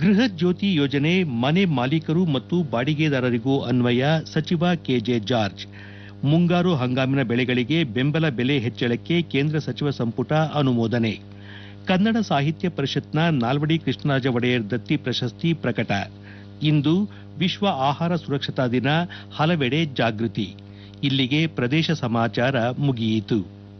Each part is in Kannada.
ಗೃಹ ಜ್ಯೋತಿ ಯೋಜನೆ ಮನೆ ಮಾಲೀಕರು ಮತ್ತು ಬಾಡಿಗೆದಾರರಿಗೂ ಅನ್ವಯ ಸಚಿವ ಕೆಜೆ ಜಾರ್ಜ್ ಮುಂಗಾರು ಹಂಗಾಮಿನ ಬೆಳೆಗಳಿಗೆ ಬೆಂಬಲ ಬೆಲೆ ಹೆಚ್ಚಳಕ್ಕೆ ಕೇಂದ್ರ ಸಚಿವ ಸಂಪುಟ ಅನುಮೋದನೆ ಕನ್ನಡ ಸಾಹಿತ್ಯ ಪರಿಷತ್ನ ನಾಲ್ವಡಿ ಕೃಷ್ಣರಾಜ ಒಡೆಯರ್ ದತ್ತಿ ಪ್ರಶಸ್ತಿ ಪ್ರಕಟ ಇಂದು ವಿಶ್ವ ಆಹಾರ ಸುರಕ್ಷತಾ ದಿನ ಹಲವೆಡೆ ಜಾಗೃತಿ ಇಲ್ಲಿಗೆ ಪ್ರದೇಶ ಸಮಾಚಾರ ಮುಗಿಯಿತು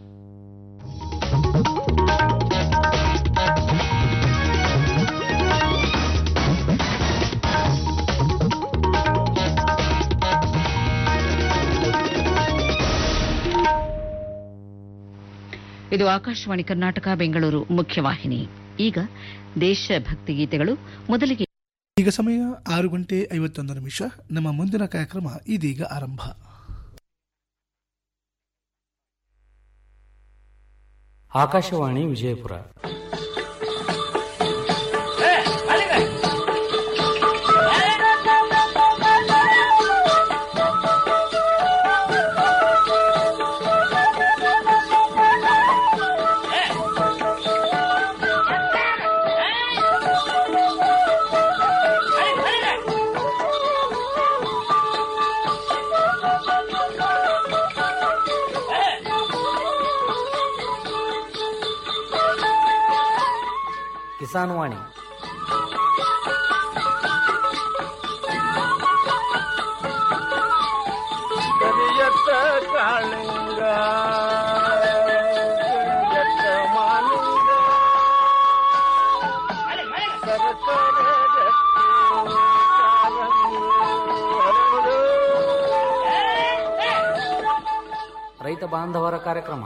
ಇದು ಆಕಾಶವಾಣಿ ಕರ್ನಾಟಕ ಬೆಂಗಳೂರು ಮುಖ್ಯವಾಹಿನಿ ಈಗ ದೇಶಭಕ್ತಿ ಗೀತೆಗಳು ಮೊದಲಿಗೆ ಈಗ ಸಮಯ ಆರು ಗಂಟೆ ಐವತ್ತೊಂದು ನಿಮಿಷ ನಮ್ಮ ಮುಂದಿನ ಕಾರ್ಯಕ್ರಮ ಇದೀಗ ಆರಂಭ ಆಕಾಶವಾಣಿ ವಿಜಯಪುರ ಕಿಸಾನ್ ವಾಣಿ ಕರಿಯತ್ತ ಕಾಳಿಂಗ ಕರಿಯತ್ತ ಮಾಲಿಂಗ ಸರಸರ ಗಟ್ಟಿ ಕಾಲಂಗು ಹರಡು. ರೈತ ಬಾಂಧವರ ಕಾರ್ಯಕ್ರಮ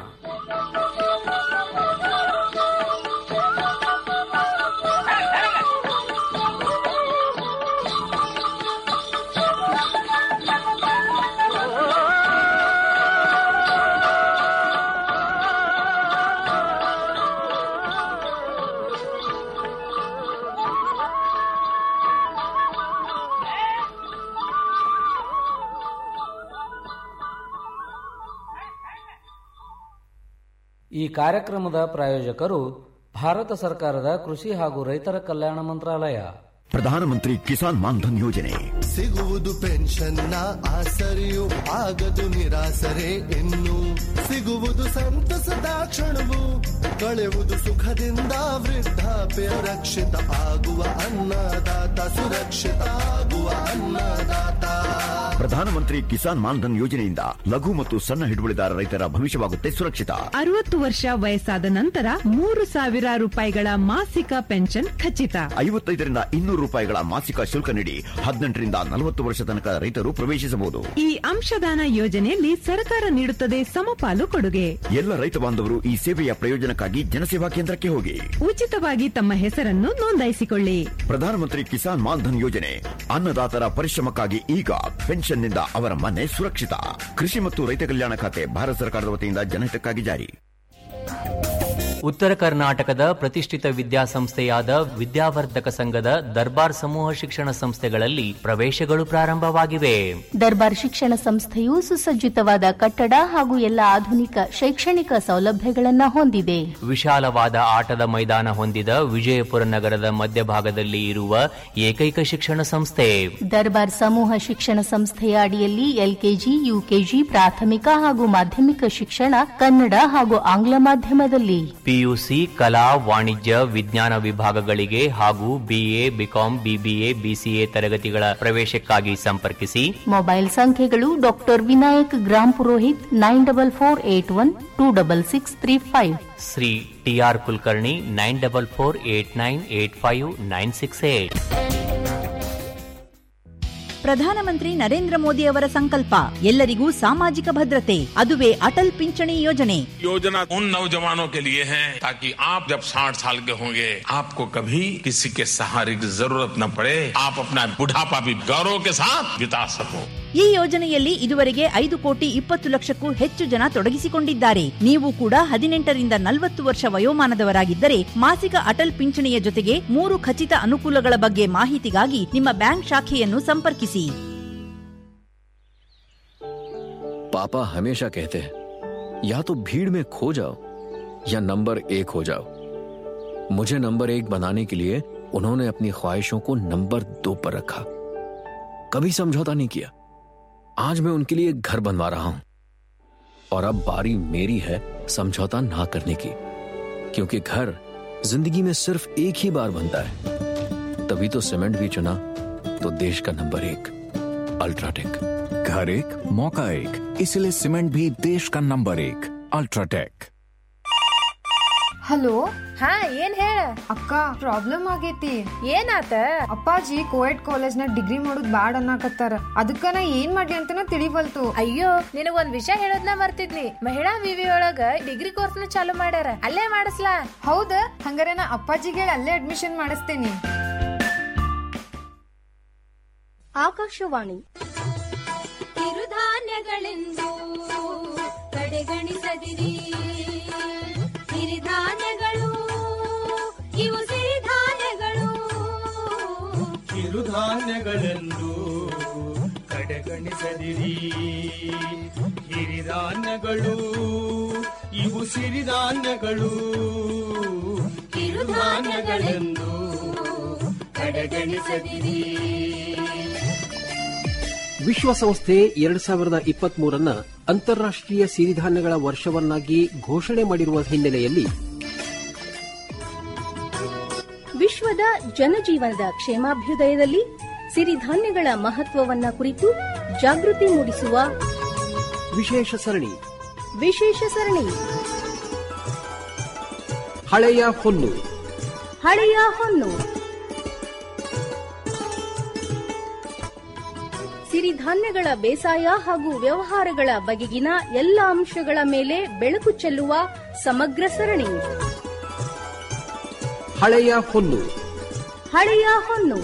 ಈ ಕಾರ್ಯಕ್ರಮದ ಪ್ರಾಯೋಜಕರು ಭಾರತ ಸರ್ಕಾರದ ಕೃಷಿ ಹಾಗೂ ರೈತರ ಕಲ್ಯಾಣ ಮಂತ್ರಾಲಯ ಪ್ರಧಾನಮಂತ್ರಿ ಕಿಸಾನ್ ಮಾನ್ಧನ್ ಯೋಜನೆ ಸಿಗುವುದು ಪೆನ್ಷನ್ನ ಆಸರೆಯು ಆಗದು ನಿರಾಸರೆ ಇನ್ನು ಸಿಗುವುದು ಸಂತಸದ ಕ್ಷಣವು ಕಳೆವುದು ಸುಖದಿಂದ ವೃದ್ಧಾಪ್ಯ ರಕ್ಷಿತ ಆಗುವ ಅನ್ನದಾತ ಸುರಕ್ಷಿತ ಆಗುವ ಅನ್ನದಾತ ಪ್ರಧಾನಮಂತ್ರಿ ಕಿಸಾನ್ ಮಾನ್ಧನ್ ಯೋಜನೆಯಿಂದ ಲಘು ಮತ್ತು ಸಣ್ಣ ಹಿಡುವಳಿದಾರ ರೈತರ ಭವಿಷ್ಯವಾಗುತ್ತೆ ಸುರಕ್ಷಿತ ಅರವತ್ತು ವರ್ಷ ವಯಸ್ಸಾದ ನಂತರ ಮೂರು ಸಾವಿರ ರೂಪಾಯಿಗಳ ಮಾಸಿಕ ಪೆನ್ಷನ್ ಖಚಿತ ಐವತ್ತೈದರಿಂದ ಇನ್ನೂರು ರೂಪಾಯಿಗಳ ಮಾಸಿಕ ಶುಲ್ಕ ನೀಡಿ ಹದಿನೆಂಟರಿಂದ ನಲವತ್ತು ವರ್ಷ ತನಕ ರೈತರು ಪ್ರವೇಶಿಸಬಹುದು ಈ ಅಂಶದಾನ ಯೋಜನೆಯಲ್ಲಿ ಸರ್ಕಾರ ನೀಡುತ್ತದೆ ಸಮಪಾಲು ಕೊಡುಗೆ ಎಲ್ಲ ರೈತ ಬಾಂಧವರು ಈ ಸೇವೆಯ ಪ್ರಯೋಜನಕ್ಕಾಗಿ ಜನಸೇವಾ ಕೇಂದ್ರಕ್ಕೆ ಹೋಗಿ ಉಚಿತವಾಗಿ ತಮ್ಮ ಹೆಸರನ್ನು ನೋಂದಾಯಿಸಿಕೊಳ್ಳಿ ಪ್ರಧಾನಮಂತ್ರಿ ಕಿಸಾನ್ ಮಾನ್ಧನ್ ಯೋಜನೆ ಅನ್ನದಾತರ ಪರಿಶ್ರಮಕ್ಕಾಗಿ ಈಗ ಪೆನ್ಷನ್ನಿಂದ ಅವರ ಮನೆ ಸುರಕ್ಷಿತ ಕೃಷಿ ಮತ್ತು ರೈತ ಕಲ್ಯಾಣ ಖಾತೆ ಭಾರತ ಸರ್ಕಾರದ ವತಿಯಿಂದ ಜನಹಿತಕ್ಕಾಗಿ ಜಾರಿ ಉತ್ತರ ಕರ್ನಾಟಕದ ಪ್ರತಿಷ್ಠಿತ ವಿದ್ಯಾಸಂಸ್ಥೆಯಾದ ವಿದ್ಯಾವರ್ಧಕ ಸಂಘದ ದರ್ಬಾರ್ ಸಮೂಹ ಶಿಕ್ಷಣ ಸಂಸ್ಥೆಗಳಲ್ಲಿ ಪ್ರವೇಶಗಳು ಪ್ರಾರಂಭವಾಗಿವೆ ದರ್ಬಾರ್ ಶಿಕ್ಷಣ ಸಂಸ್ಥೆಯು ಸುಸಜ್ಜಿತವಾದ ಕಟ್ಟಡ ಹಾಗೂ ಎಲ್ಲ ಆಧುನಿಕ ಶೈಕ್ಷಣಿಕ ಸೌಲಭ್ಯಗಳನ್ನು ಹೊಂದಿದೆ ವಿಶಾಲವಾದ ಆಟದ ಮೈದಾನ ಹೊಂದಿದ ವಿಜಯಪುರ ನಗರದ ಮಧ್ಯಭಾಗದಲ್ಲಿ ಇರುವ ಏಕೈಕ ಶಿಕ್ಷಣ ಸಂಸ್ಥೆ ದರ್ಬಾರ್ ಸಮೂಹ ಶಿಕ್ಷಣ ಸಂಸ್ಥೆಯ ಅಡಿಯಲ್ಲಿ ಎಲ್ಕೆಜಿ ಯುಕೆಜಿ ಪ್ರಾಥಮಿಕ ಹಾಗೂ ಮಾಧ್ಯಮಿಕ ಶಿಕ್ಷಣ ಕನ್ನಡ ಹಾಗೂ ಆಂಗ್ಲ ಮಾಧ್ಯಮದಲ್ಲಿ ಪಿಯುಸಿ ಕಲಾ ವಾಣಿಜ್ಯ ವಿಜ್ಞಾನ ವಿಭಾಗಗಳಿಗೆ ಹಾಗೂ ಬಿಎ ಬಿಕಾಂ ಬಿಬಿಎ ಬಿಸಿಎ ತರಗತಿಗಳ ಪ್ರವೇಶಕ್ಕಾಗಿ ಸಂಪರ್ಕಿಸಿ ಮೊಬೈಲ್ ಸಂಖ್ಯೆಗಳು doctor Vinayak Gram Purohit nine double four eight one two double six three five Shri TR Kulkarni nine double four eight nine eight five nine six eight ಪ್ರಧಾನಮಂತ್ರಿ ನರೇಂದ್ರ ಮೋದಿ ಅವರ ಸಂಕಲ್ಪ ಎಲ್ಲರಿಗೂ ಸಾಮಾಜಿಕ ಭದ್ರತೆ ಅದುವೇ ಅಟಲ್ ಪಿಂಚಣಿ ಯೋಜನೆ योजना उन नौजवानों के लिए है ताकि आप जब 60 साल के होंगे आपको कभी किसी के सहारे की जरूरत न पड़े आप अपना बुढ़ापा भी गौरव के साथ बिता सको ಈ ಯೋಜನೆಯಲ್ಲಿ ಇದುವರೆಗೆ ಐದು ಕೋಟಿ ಇಪ್ಪತ್ತು ಲಕ್ಷಕ್ಕೂ ಹೆಚ್ಚು ಜನ ತೊಡಗಿಸಿಕೊಂಡಿದ್ದಾರೆ ನೀವು ಕೂಡ ಹದಿನೆಂಟರಿಂದ ನಲವತ್ತು ವರ್ಷ ವಯೋಮಾನದವರಾಗಿದ್ದರೆ ಮಾಸಿಕ ಅಟಲ್ ಪಿಂಚಣಿಯ ಜೊತೆಗೆ ಮೂರು ಖಚಿತ ಅನುಕೂಲಗಳ ಬಗ್ಗೆ ಮಾಹಿತಿಗಾಗಿ ನಿಮ್ಮ ಬ್ಯಾಂಕ್ ಶಾಖೆಯನ್ನು ಸಂಪರ್ಕಿಸಿ पापा हमेशा कहते हैं या तो भीड़ में खो जाओ या नंबर एक हो जाओ मुझे नंबर एक बनाने के लिए उन्होंने अपनी ख्वाहिशों को नंबर दो पर रखा कभी समझौता नहीं किया आज मैं उनके लिए एक घर बनवा रहा हूं और अब बारी मेरी है समझौता ना करने की क्योंकि घर जिंदगी में सिर्फ एक ही बार बनता है तभी तो सीमेंट भी चुना तो देश का नंबर एक अल्ट्राटेक घर एक मौका एक इसलिए सीमेंट भी देश का नंबर एक अल्ट्राटेक ಹಲೋ ಹಾ ಏನ್ ಹೇಳ ಅಕ್ಕ ಪ್ರಾಬ್ಲಮ್ ಆಗೈತಿ ಏನಾತ ಅಪ್ಪಾಜಿ ಕೋಯಟ್ ಕಾಲೇಜ್ನಾಗ ಡಿಗ್ರಿ ಮಾಡೋದ್ ಬ್ಯಾಡ್ ಅನ್ನಕತ್ತಾರ ಅದಕ್ಕ ನಾ ಏನ್ ಮಾಡ್ಲಿ ಅಂತನ ತಿಳಿವಲ್ತು ಅಯ್ಯೋ ನಿನಗೊಂದ್ ವಿಷಯ ಹೇಳೋದ್ನ ಮರ್ತಿದ್ನಿ ಮಹಿಳಾ ವಿವಿ ಒಳಗ ಡಿಗ್ರಿ ಕೋರ್ಸ್ ನ ಚಾಲು ಮಾಡ್ಯಾರ ಅಲ್ಲೇ ಮಾಡಿಸ್ಲಾ ಹೌದ ಹಂಗಾರೆ ನಾ ಅಪ್ಪಾಜಿಗೆ ಹೇಳಿ ಅಲ್ಲೇ ಅಡ್ಮಿಷನ್ ಮಾಡಿಸ್ತೇನಿ ಆಕಾಶವಾಣಿ ಕಿರುಧಾನ್ಯಗಳೆಂದು ಕಡೆಗಣಿಸದಿರಿ ಸಿರಿಧಾನ್ಯಗಳು ಇವು ಸಿರಿಧಾನ್ಯಗಳು ಕಿರುಧಾನ್ಯಗಳೆಂದು ಕಡೆಗಣಿಸದಿರಿ ಹಿರಿಧಾನ್ಯಗಳು ಇವು ಸಿರಿಧಾನ್ಯಗಳು ಕಿರುಧಾನ್ಯಗಳೆಂದು ಕಡೆಗಣಿಸದಿರಿ ವಿಶ್ವಸಂಸ್ಥೆ ಎರಡ್ ಸಾವಿರದ ಇಪ್ಪತ್ತ್ ಮೂರನ್ನ ಅಂತಾರಾಷ್ಟೀಯ ಸಿರಿಧಾನ್ಯಗಳ ವರ್ಷವನ್ನಾಗಿ ಘೋಷಣೆ ಮಾಡಿರುವ ಹಿನ್ನೆಲೆಯಲ್ಲಿ ವಿಶ್ವದ ಜನಜೀವನದ ಕ್ಷೇಮಾಭ್ಯುದಯದಲ್ಲಿ ಸಿರಿಧಾನ್ಯಗಳ ಮಹತ್ವವನ್ನ ಕುರಿತು ಜಾಗೃತಿ ಮೂಡಿಸುವ ವಿಶೇಷ ಸರಣಿ ವಿಶೇಷ ಸರಣಿ ಹಳೆಯ ಹೊನ್ನು ಹಳೆಯ ಹೊನ್ನು ಸಿರಿಧಾನ್ಯಗಳ ಬೇಸಾಯ ಹಾಗೂ ವ್ಯವಹಾರಗಳ ಬಗೆಗಿನ ಎಲ್ಲ ಅಂಶಗಳ ಮೇಲೆ ಬೆಳಕು ಚೆಲ್ಲುವ ಸಮಗ್ರ ಸರಣಿ ಹಳೆಯ ಹೊನ್ನು ಹಳೆಯ ಹೊನ್ನು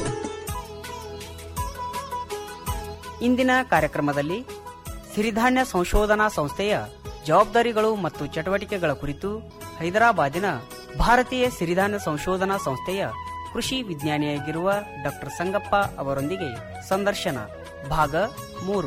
ಇಂದಿನ ಕಾರ್ಯಕ್ರಮದಲ್ಲಿ ಸಿರಿಧಾನ್ಯ ಸಂಶೋಧನಾ ಸಂಸ್ಥೆಯ ಜವಾಬ್ದಾರಿಗಳು ಮತ್ತು ಚಟುವಟಿಕೆಗಳ ಕುರಿತು ಹೈದರಾಬಾದಿನ ಭಾರತೀಯ ಸಿರಿಧಾನ್ಯ ಸಂಶೋಧನಾ ಸಂಸ್ಥೆಯ ಕೃಷಿ ವಿಜ್ಞಾನಿಯಾಗಿರುವ ಡಾಕ್ಟರ್ ಸಂಗಪ್ಪ ಅವರೊಂದಿಗೆ ಸಂದರ್ಶನ ಭಾಗ ಮೂರು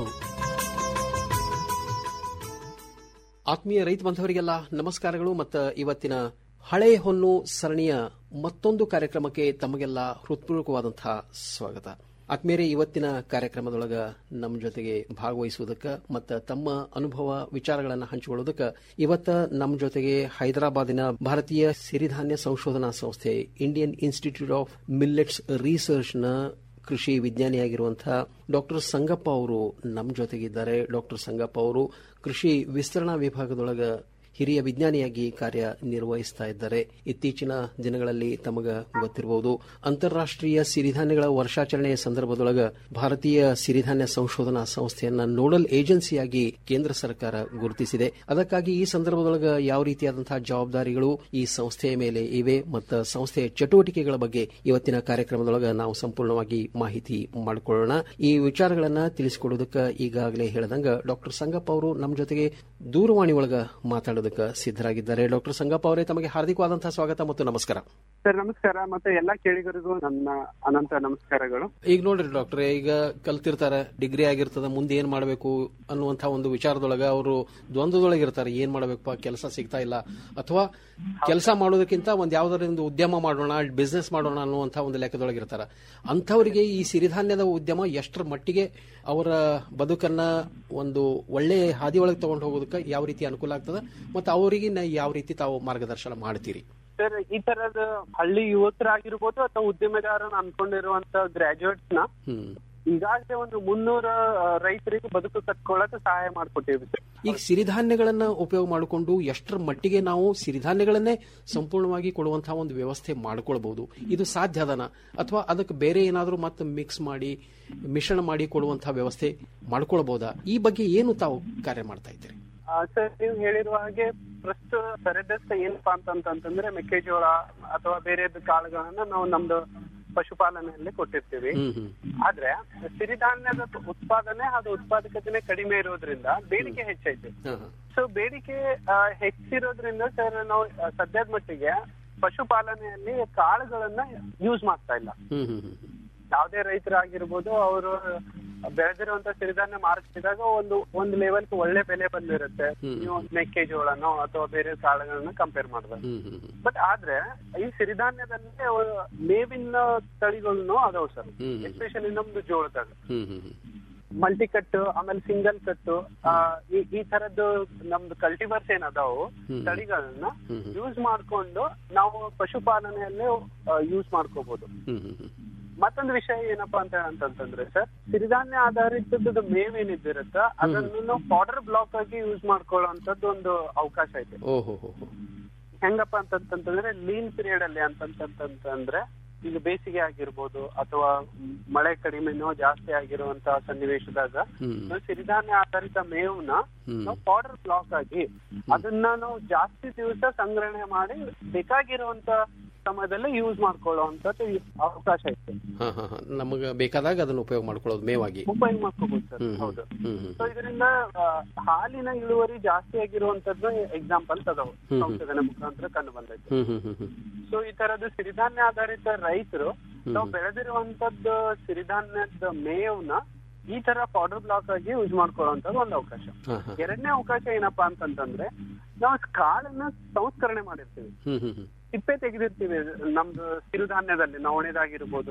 ಆತ್ಮೀಯ ರೈತ ಬಾಂಧವರಿಗೆಲ್ಲ ನಮಸ್ಕಾರಗಳು ಮತ್ತು ಇವತ್ತಿನ ಹಳೆ ಹೊನ್ನು ಸರಣಿಯ ಮತ್ತೊಂದು ಕಾರ್ಯಕ್ರಮಕ್ಕೆ ತಮಗೆಲ್ಲ ಹೃತ್ಪೂರ್ವಕವಾದಂತಹ ಸ್ವಾಗತ ಆತ್ಮೀಯರೇ ಇವತ್ತಿನ ಕಾರ್ಯಕ್ರಮದೊಳಗ ನಮ್ಮ ಜೊತೆಗೆ ಭಾಗವಹಿಸುವುದಕ್ಕೆ ಮತ್ತು ತಮ್ಮ ಅನುಭವ ವಿಚಾರಗಳನ್ನು ಹಂಚಿಕೊಳ್ಳುವುದಕ್ಕೆ ಇವತ್ತ ನಮ್ಮ ಜೊತೆಗೆ ಹೈದರಾಬಾದಿನ ಭಾರತೀಯ ಸಿರಿಧಾನ್ಯ ಸಂಶೋಧನಾ ಸಂಸ್ಥೆ ಇಂಡಿಯನ್ ಇನ್ಸ್ಟಿಟ್ಯೂಟ್ ಆಫ್ ಮಿಲ್ಲೆಟ್ಸ್ ರಿಸರ್ಚ್ನ ಕೃಷಿ ವಿಜ್ಞಾನಿಯಾಗಿರುವಂತಹ ಡಾಕ್ಟರ್ ಸಂಗಪ್ಪ ಅವರು ನಮ್ಮ ಜೊತೆಗಿದ್ದಾರೆ ಡಾಕ್ಟರ್ ಸಂಗಪ್ಪ ಅವರು ಕೃಷಿ ವಿಸ್ತರಣಾ ವಿಭಾಗದೊಳಗ ಹಿರಿಯ ವಿಜ್ಞಾನಿಯಾಗಿ ಕಾರ್ಯ ನಿರ್ವಹಿಸ್ತಾ ಇದ್ದಾರೆ ಇತ್ತೀಚಿನ ದಿನಗಳಲ್ಲಿ ತಮಗ ಗೊತ್ತಿರಬಹುದು ಅಂತಾರಾಷ್ಟೀಯ ಸಿರಿಧಾನ್ಯಗಳ ವರ್ಷಾಚರಣೆಯ ಸಂದರ್ಭದೊಳಗ ಭಾರತೀಯ ಸಿರಿಧಾನ್ಯ ಸಂಶೋಧನಾ ಸಂಸ್ಥೆಯನ್ನ ನೋಡಲ್ ಏಜೆನ್ಸಿಯಾಗಿ ಕೇಂದ್ರ ಸರ್ಕಾರ ಗುರುತಿಸಿದೆ ಅದಕ್ಕಾಗಿ ಈ ಸಂದರ್ಭದೊಳಗ ಯಾವ ರೀತಿಯಾದಂತಹ ಜವಾಬ್ದಾರಿಗಳು ಈ ಸಂಸ್ಥೆಯ ಮೇಲೆ ಇವೆ ಮತ್ತು ಸಂಸ್ಥೆಯ ಚಟುವಟಿಕೆಗಳ ಬಗ್ಗೆ ಇವತ್ತಿನ ಕಾರ್ಯಕ್ರಮದೊಳಗ ನಾವು ಸಂಪೂರ್ಣವಾಗಿ ಮಾಹಿತಿ ಮಾಡಿಕೊಳ್ಳೋಣ ಈ ವಿಚಾರಗಳನ್ನ ತಿಳಿಸಿಕೊಡೋದಕ್ಕೆ ಈಗಾಗಲೇ ಹೇಳದಂಗ ಡಾಕ್ಟರ್ ಸಂಗಪ್ಪ ಅವರು ನಮ್ಮ ಜೊತೆಗೆ ದೂರವಾಣಿ ಒಳಗ ಮಾತಾಡೋದಕ್ಕೆ ಸಿದ್ದರಾಗಿದ್ದಾರೆ ಡಾಕ್ಟರ್ ಸಂಗಪ್ಪ ಅವರೇ ತಮಗೆ ಹಾರ್ದಿಕವಾದಂತಹ ಸ್ವಾಗತ ಮತ್ತು ನಮಸ್ಕಾರ ಸರ್ ನಮಸ್ಕಾರ ಮತ್ತೆ ಎಲ್ಲಾ ಕೇಳಿಗರಿಗೂ ನನ್ನ ಅನಂತ ನಮಸ್ಕಾರಗಳು ಈಗ ನೋಡ್ರಿ ಡಾಕ್ಟರ್ ಈಗ ಕಲ್ತಿರ್ತಾರೆ ಡಿಗ್ರಿ ಆಗಿರ್ತದ ಮುಂದೆ ಏನ್ ಮಾಡಬೇಕು ಅನ್ನುವಂತ ಒಂದು ವಿಚಾರದೊಳಗ ಅವರು ದ್ವಂದ್ವದೊಳಗೆ ಇರ್ತಾರೆ ಏನ್ ಮಾಡಬೇಕಪ್ಪ ಕೆಲಸ ಸಿಗ್ತಾ ಇಲ್ಲ ಅಥವಾ ಕೆಲಸ ಮಾಡೋದಕ್ಕಿಂತ ಒಂದ್ ಯಾವ್ದಾರಿಂದ ಉದ್ಯಮ ಮಾಡೋಣ ಬಿಸ್ನೆಸ್ ಮಾಡೋಣ ಅನ್ನುವಂತ ಒಂದು ಲೆಕ್ಕದೊಳಗೆ ಇರ್ತಾರೆ ಅಂಥವರಿಗೆ ಈ ಸಿರಿಧಾನ್ಯದ ಉದ್ಯಮ ಎಷ್ಟರ ಮಟ್ಟಿಗೆ ಅವರ ಬದುಕನ್ನ ಒಂದು ಒಳ್ಳೆ ಹಾದಿ ಒಳಗೆ ತಗೊಂಡು ಹೋಗೋದಕ್ಕೆ ಯಾವ ರೀತಿ ಅನುಕೂಲ ಆಗ್ತದೆ ಮತ್ತು ಅವರಿಗೆ ನ- ಯಾವ ರೀತಿ ತಾವು ಮಾರ್ಗದರ್ಶನ ಮಾಡ್ತೀರಿ ಸರ್ ಈ ತರದ ಹಳ್ಳಿ ಯುವಕರಾಗಿರ್ಬೋದು ಅಥವಾ ಉದ್ಯಮೆದಾರನ ಅನ್ಕೊಂಡಿರುವಂತ ಗ್ರಾಜುಯೇಟ್ಸ್ ನ ಹ್ಮ್ ಈಗಾಗಲೇ ಒಂದು ಮುನ್ನೂರ ಆ, ರೈತರಿಗೆ ಬದುಕು ಕಟ್ಕೊಳ್ಳಕ್ಕೆ ಸಹಾಯ ಮಾಡ್ಕೊಟ್ಟಿವಿ ಸರ್ ಈಗ ಸಿರಿಧಾನ್ಯಗಳನ್ನ ಉಪಯೋಗ ಮಾಡಿಕೊಂಡು ಎಷ್ಟರ ಮಟ್ಟಿಗೆ ನಾವು ಸಿರಿಧಾನ್ಯಗಳನ್ನೇ ಸಂಪೂರ್ಣವಾಗಿ ಕೊಡುವಂತಹ ಒಂದು ವ್ಯವಸ್ಥೆ ಮಾಡ್ಕೊಳ್ಬಹುದು ಇದು ಸಾಧ್ಯ ಅದನ ಅಥವಾ ಅದಕ್ಕೆ ಬೇರೆ ಏನಾದರೂ ಮತ್ತೆ ಮಿಕ್ಸ್ ಮಾಡಿ ಮಿಶ್ರಣ ಮಾಡಿ ಕೊಡುವಂತಹ ವ್ಯವಸ್ಥೆ ಮಾಡ್ಕೊಳ್ಬಹುದಾ ಈ ಬಗ್ಗೆ ಏನು ತಾವು ಕಾರ್ಯ ಮಾಡ್ತಾ ಇದ್ದೀರಿ ಆ, ಸರ್ ನೀವು ಹೇಳಿರುವ ಹಾಗೆ ಪ್ರಸ್ತುತ ಸರಿದಸ್ತ ಏನಪ್ಪಾ ಅಂತಂತಂದ್ರೆ ಮೆಕ್ಕೆಜೋಳ ಅಥವಾ ಬೇರೆದ ಕಾಳುಗಳನ್ನ ನಾವು ನಮ್ದು ಪಶುಪಾಲನೆಯಲ್ಲಿ ಕೊಟ್ಟಿರ್ತೀವಿ ಹ್ಮ್ ಹ್ಮ್ ಆದ್ರೆ ಸಿರಿಧಾನ್ಯದ ಉತ್ಪಾದನೆ ಹಾಗೂ ಉತ್ಪಾದಕತೆ ಕಡಿಮೆ ಇರೋದ್ರಿಂದ ಬೇಡಿಕೆ ಹೆಚ್ಚೈತೆ ಹಾ, ಹಾ. ಸೊ ಬೇಡಿಕೆ ಆ, ಹೆಚ್ಚಿರೋದ್ರಿಂದ ಸರ್ ನಾವು ಆ, ಸದ್ಯದ ಮಟ್ಟಿಗೆ ಪಶುಪಾಲನೆಯಲ್ಲಿ ಕಾಳುಗಳನ್ನ ಯೂಸ್ ಮಾಡ್ತಾ ಇಲ್ಲ ಹ್ಮ್ ಹ್ಮ್ ಹ್ಮ್ ಯಾವುದೇ ರೈತರಾಗಿರ್ಬೋದು ಅವರು ಬೆಳೆದಿರುವಂತ ಸಿರಿಧಾನ್ಯ ಮಾರ್ಕಿದಾಗ ಒಂದು ಒಂದು ಲೆವೆಲ್ ಒಳ್ಳೆ ಬೆಲೆ ಬಂದಿರುತ್ತೆ ಹ್ಮ್. ನೀವು ಮೆಕ್ಕೆಜೋಳನೋ ಅಥವಾ ಬೇರೆ ಕಾಳುಗಳನ್ನ ಕಂಪೇರ್ ಮಾಡಿದ್ರೆ ಹ್ಮ್ ಹ್ಮ್ ಹ್ಮ್. ಬಟ್ ಆದ್ರೆ ಈ ಸಿರಿಧಾನ್ಯದಲ್ಲಿ ಅವು ಮೇವಿನ ತಳಿಗಳನ್ನು ಅದಾವ ಸರ್ ಹ್ಮ್. ಎಸ್ಪೆಷಲಿ ನಮ್ದು ಜೋಳದಾಗ ಹ್ಮ್ ಹ್ಮ್ ಹ್ಮ್. ಮಲ್ಟಿ ಕಟ್ ಆಮೇಲೆ ಸಿಂಗಲ್ ಕಟ್ ಈ ಈ ತರದ್ದು ನಮ್ದು ಕಲ್ಟಿವರ್ಸ್ ಏನ್ ಅದಾವು ಹ್ಮ್. ತಳಿಗಳನ್ನ ಹ್ಮ್ ಹ್ಮ್. ಯೂಸ್ ಮಾಡ್ಕೊಂಡು ನಾವು ಪಶುಪಾಲನೆಯಲ್ಲೇ ಯೂಸ್ ಮಾಡ್ಕೋಬಹುದು ಹ್ಮ್ ಹ್ಮ್ ಹ್ಮ್. ಮತ್ತೊಂದು ವಿಷಯ ಏನಪ್ಪಾ ಅಂತ ಅಂತಂತಂದ್ರೆ ಸರ್ ಸಿರಿಧಾನ್ಯ ಆಧಾರಿತದ್ದು ಮೇವ್ ಏನಿದಿರುತ್ತ ಅದನ್ನು ನಾವು ಪೌಡರ್ ಬ್ಲಾಕ್ ಆಗಿ ಯೂಸ್ ಮಾಡ್ಕೊಳ್ಳುವಂತದ್ದು ಒಂದು ಅವಕಾಶ ಐತೆ ಓಹೋ ಹೋ ಹೋ. ಹೆಂಗಪ್ಪ ಅಂತಂತಂದ್ರೆ ಲೀನ್ ಪೀರಿಯಡ್ ಅಲ್ಲಿ ಅಂತಂತಂತಂದ್ರೆ ಈಗ ಬೇಸಿಗೆ ಆಗಿರ್ಬೋದು ಅಥವಾ ಮಳೆ ಕಡಿಮೆನೋ ಜಾಸ್ತಿ ಆಗಿರುವಂತ ಸನ್ನಿವೇಶದಾಗ ಹ್ಮ್. ನಾವು ಸಿರಿಧಾನ್ಯ ಆಧಾರಿತ ಮೇವ್ನ ಹ್ಮ್. ನಾವು ಪೌಡರ್ ಬ್ಲಾಕ್ ಆಗಿ ಅದನ್ನ ನಾವು ಜಾಸ್ತಿ ದಿವಸ ಸಂಗ್ರಹಣೆ ಮಾಡಿ ಬೇಕಾಗಿರುವಂತ ಸಮಯದಲ್ಲಿ ಯೂಸ್ ಮಾಡ್ಕೊಳ್ಳುವಂತದ್ದು ಅವಕಾಶ ಐತೆ ಹಾ ಹಾ ಹಾ ನಮಗ ಬೇಕಾದಾಗ ಅದನ್ನ ಉಪಯೋಗ ಮಾಡ್ಕೊಳ್ಳೋದು ಮೇವಾಗಿ ಉಪಯೋಗ ಮಾಡ್ಕೋಬಹುದು ಸರ್ ಹ್ಮ್ ಹ್ಮ್. ಹೌದು ಹ್ಮ್ ಹ್ಮ್. ಸೊ ಇದರಿಂದ ಆ, ಹಾಲಿನ ಇಳುವರಿ ಜಾಸ್ತಿ ಆಗಿರುವಂತದ್ದು ಎಕ್ಸಾಂಪಲ್ಸ್ ಅದಾವ ಹ್ಮ್ ಹ್ಮ್. ಸಂಶೋಧನೆ ಮುಖಾಂತರ ಕಂಡು ಬಂದೈತೆ ಹ್ಮ್ ಹ್ಮ್ ಹ್ಮ್ ಹ್ಮ್. ಸೊ ಈ ತರದ ಸಿರಿಧಾನ್ಯ ಆಧಾರಿತ ರೈತರು ತಾವು ಹ್ಮ್. ಬೆಳೆದಿರುವಂತದ್ದು ಸಿರಿಧಾನ್ಯದ ಮೇವ್ನ ಈ ತರ ಪೌಡರ್ ಬ್ಲಾಕ್ ಆಗಿ ಯೂಸ್ ಮಾಡ್ಕೊಳ್ಳುವಂತದ್ದು ಒಂದು ಅವಕಾಶ ಹಾ ಹಾ. ಎರಡನೇ ಅವಕಾಶ ಏನಪ್ಪಾ ಅಂತಂತಂದ್ರೆ ನಾವು ಕಾಳನ್ನ ಸಂಸ್ಕರಣೆ ಮಾಡಿರ್ತೀವಿ ಹ್ಮ್ ಹ್ಮ್ ಹ್ಮ್. ಸಿಪ್ಪೆ ತೆಗೆದಿರ್ತೀವಿ ನಮ್ದು ಸಿರಿಧಾನ್ಯದಲ್ಲಿ ನವಣೆದಾಗಿರ್ಬೋದು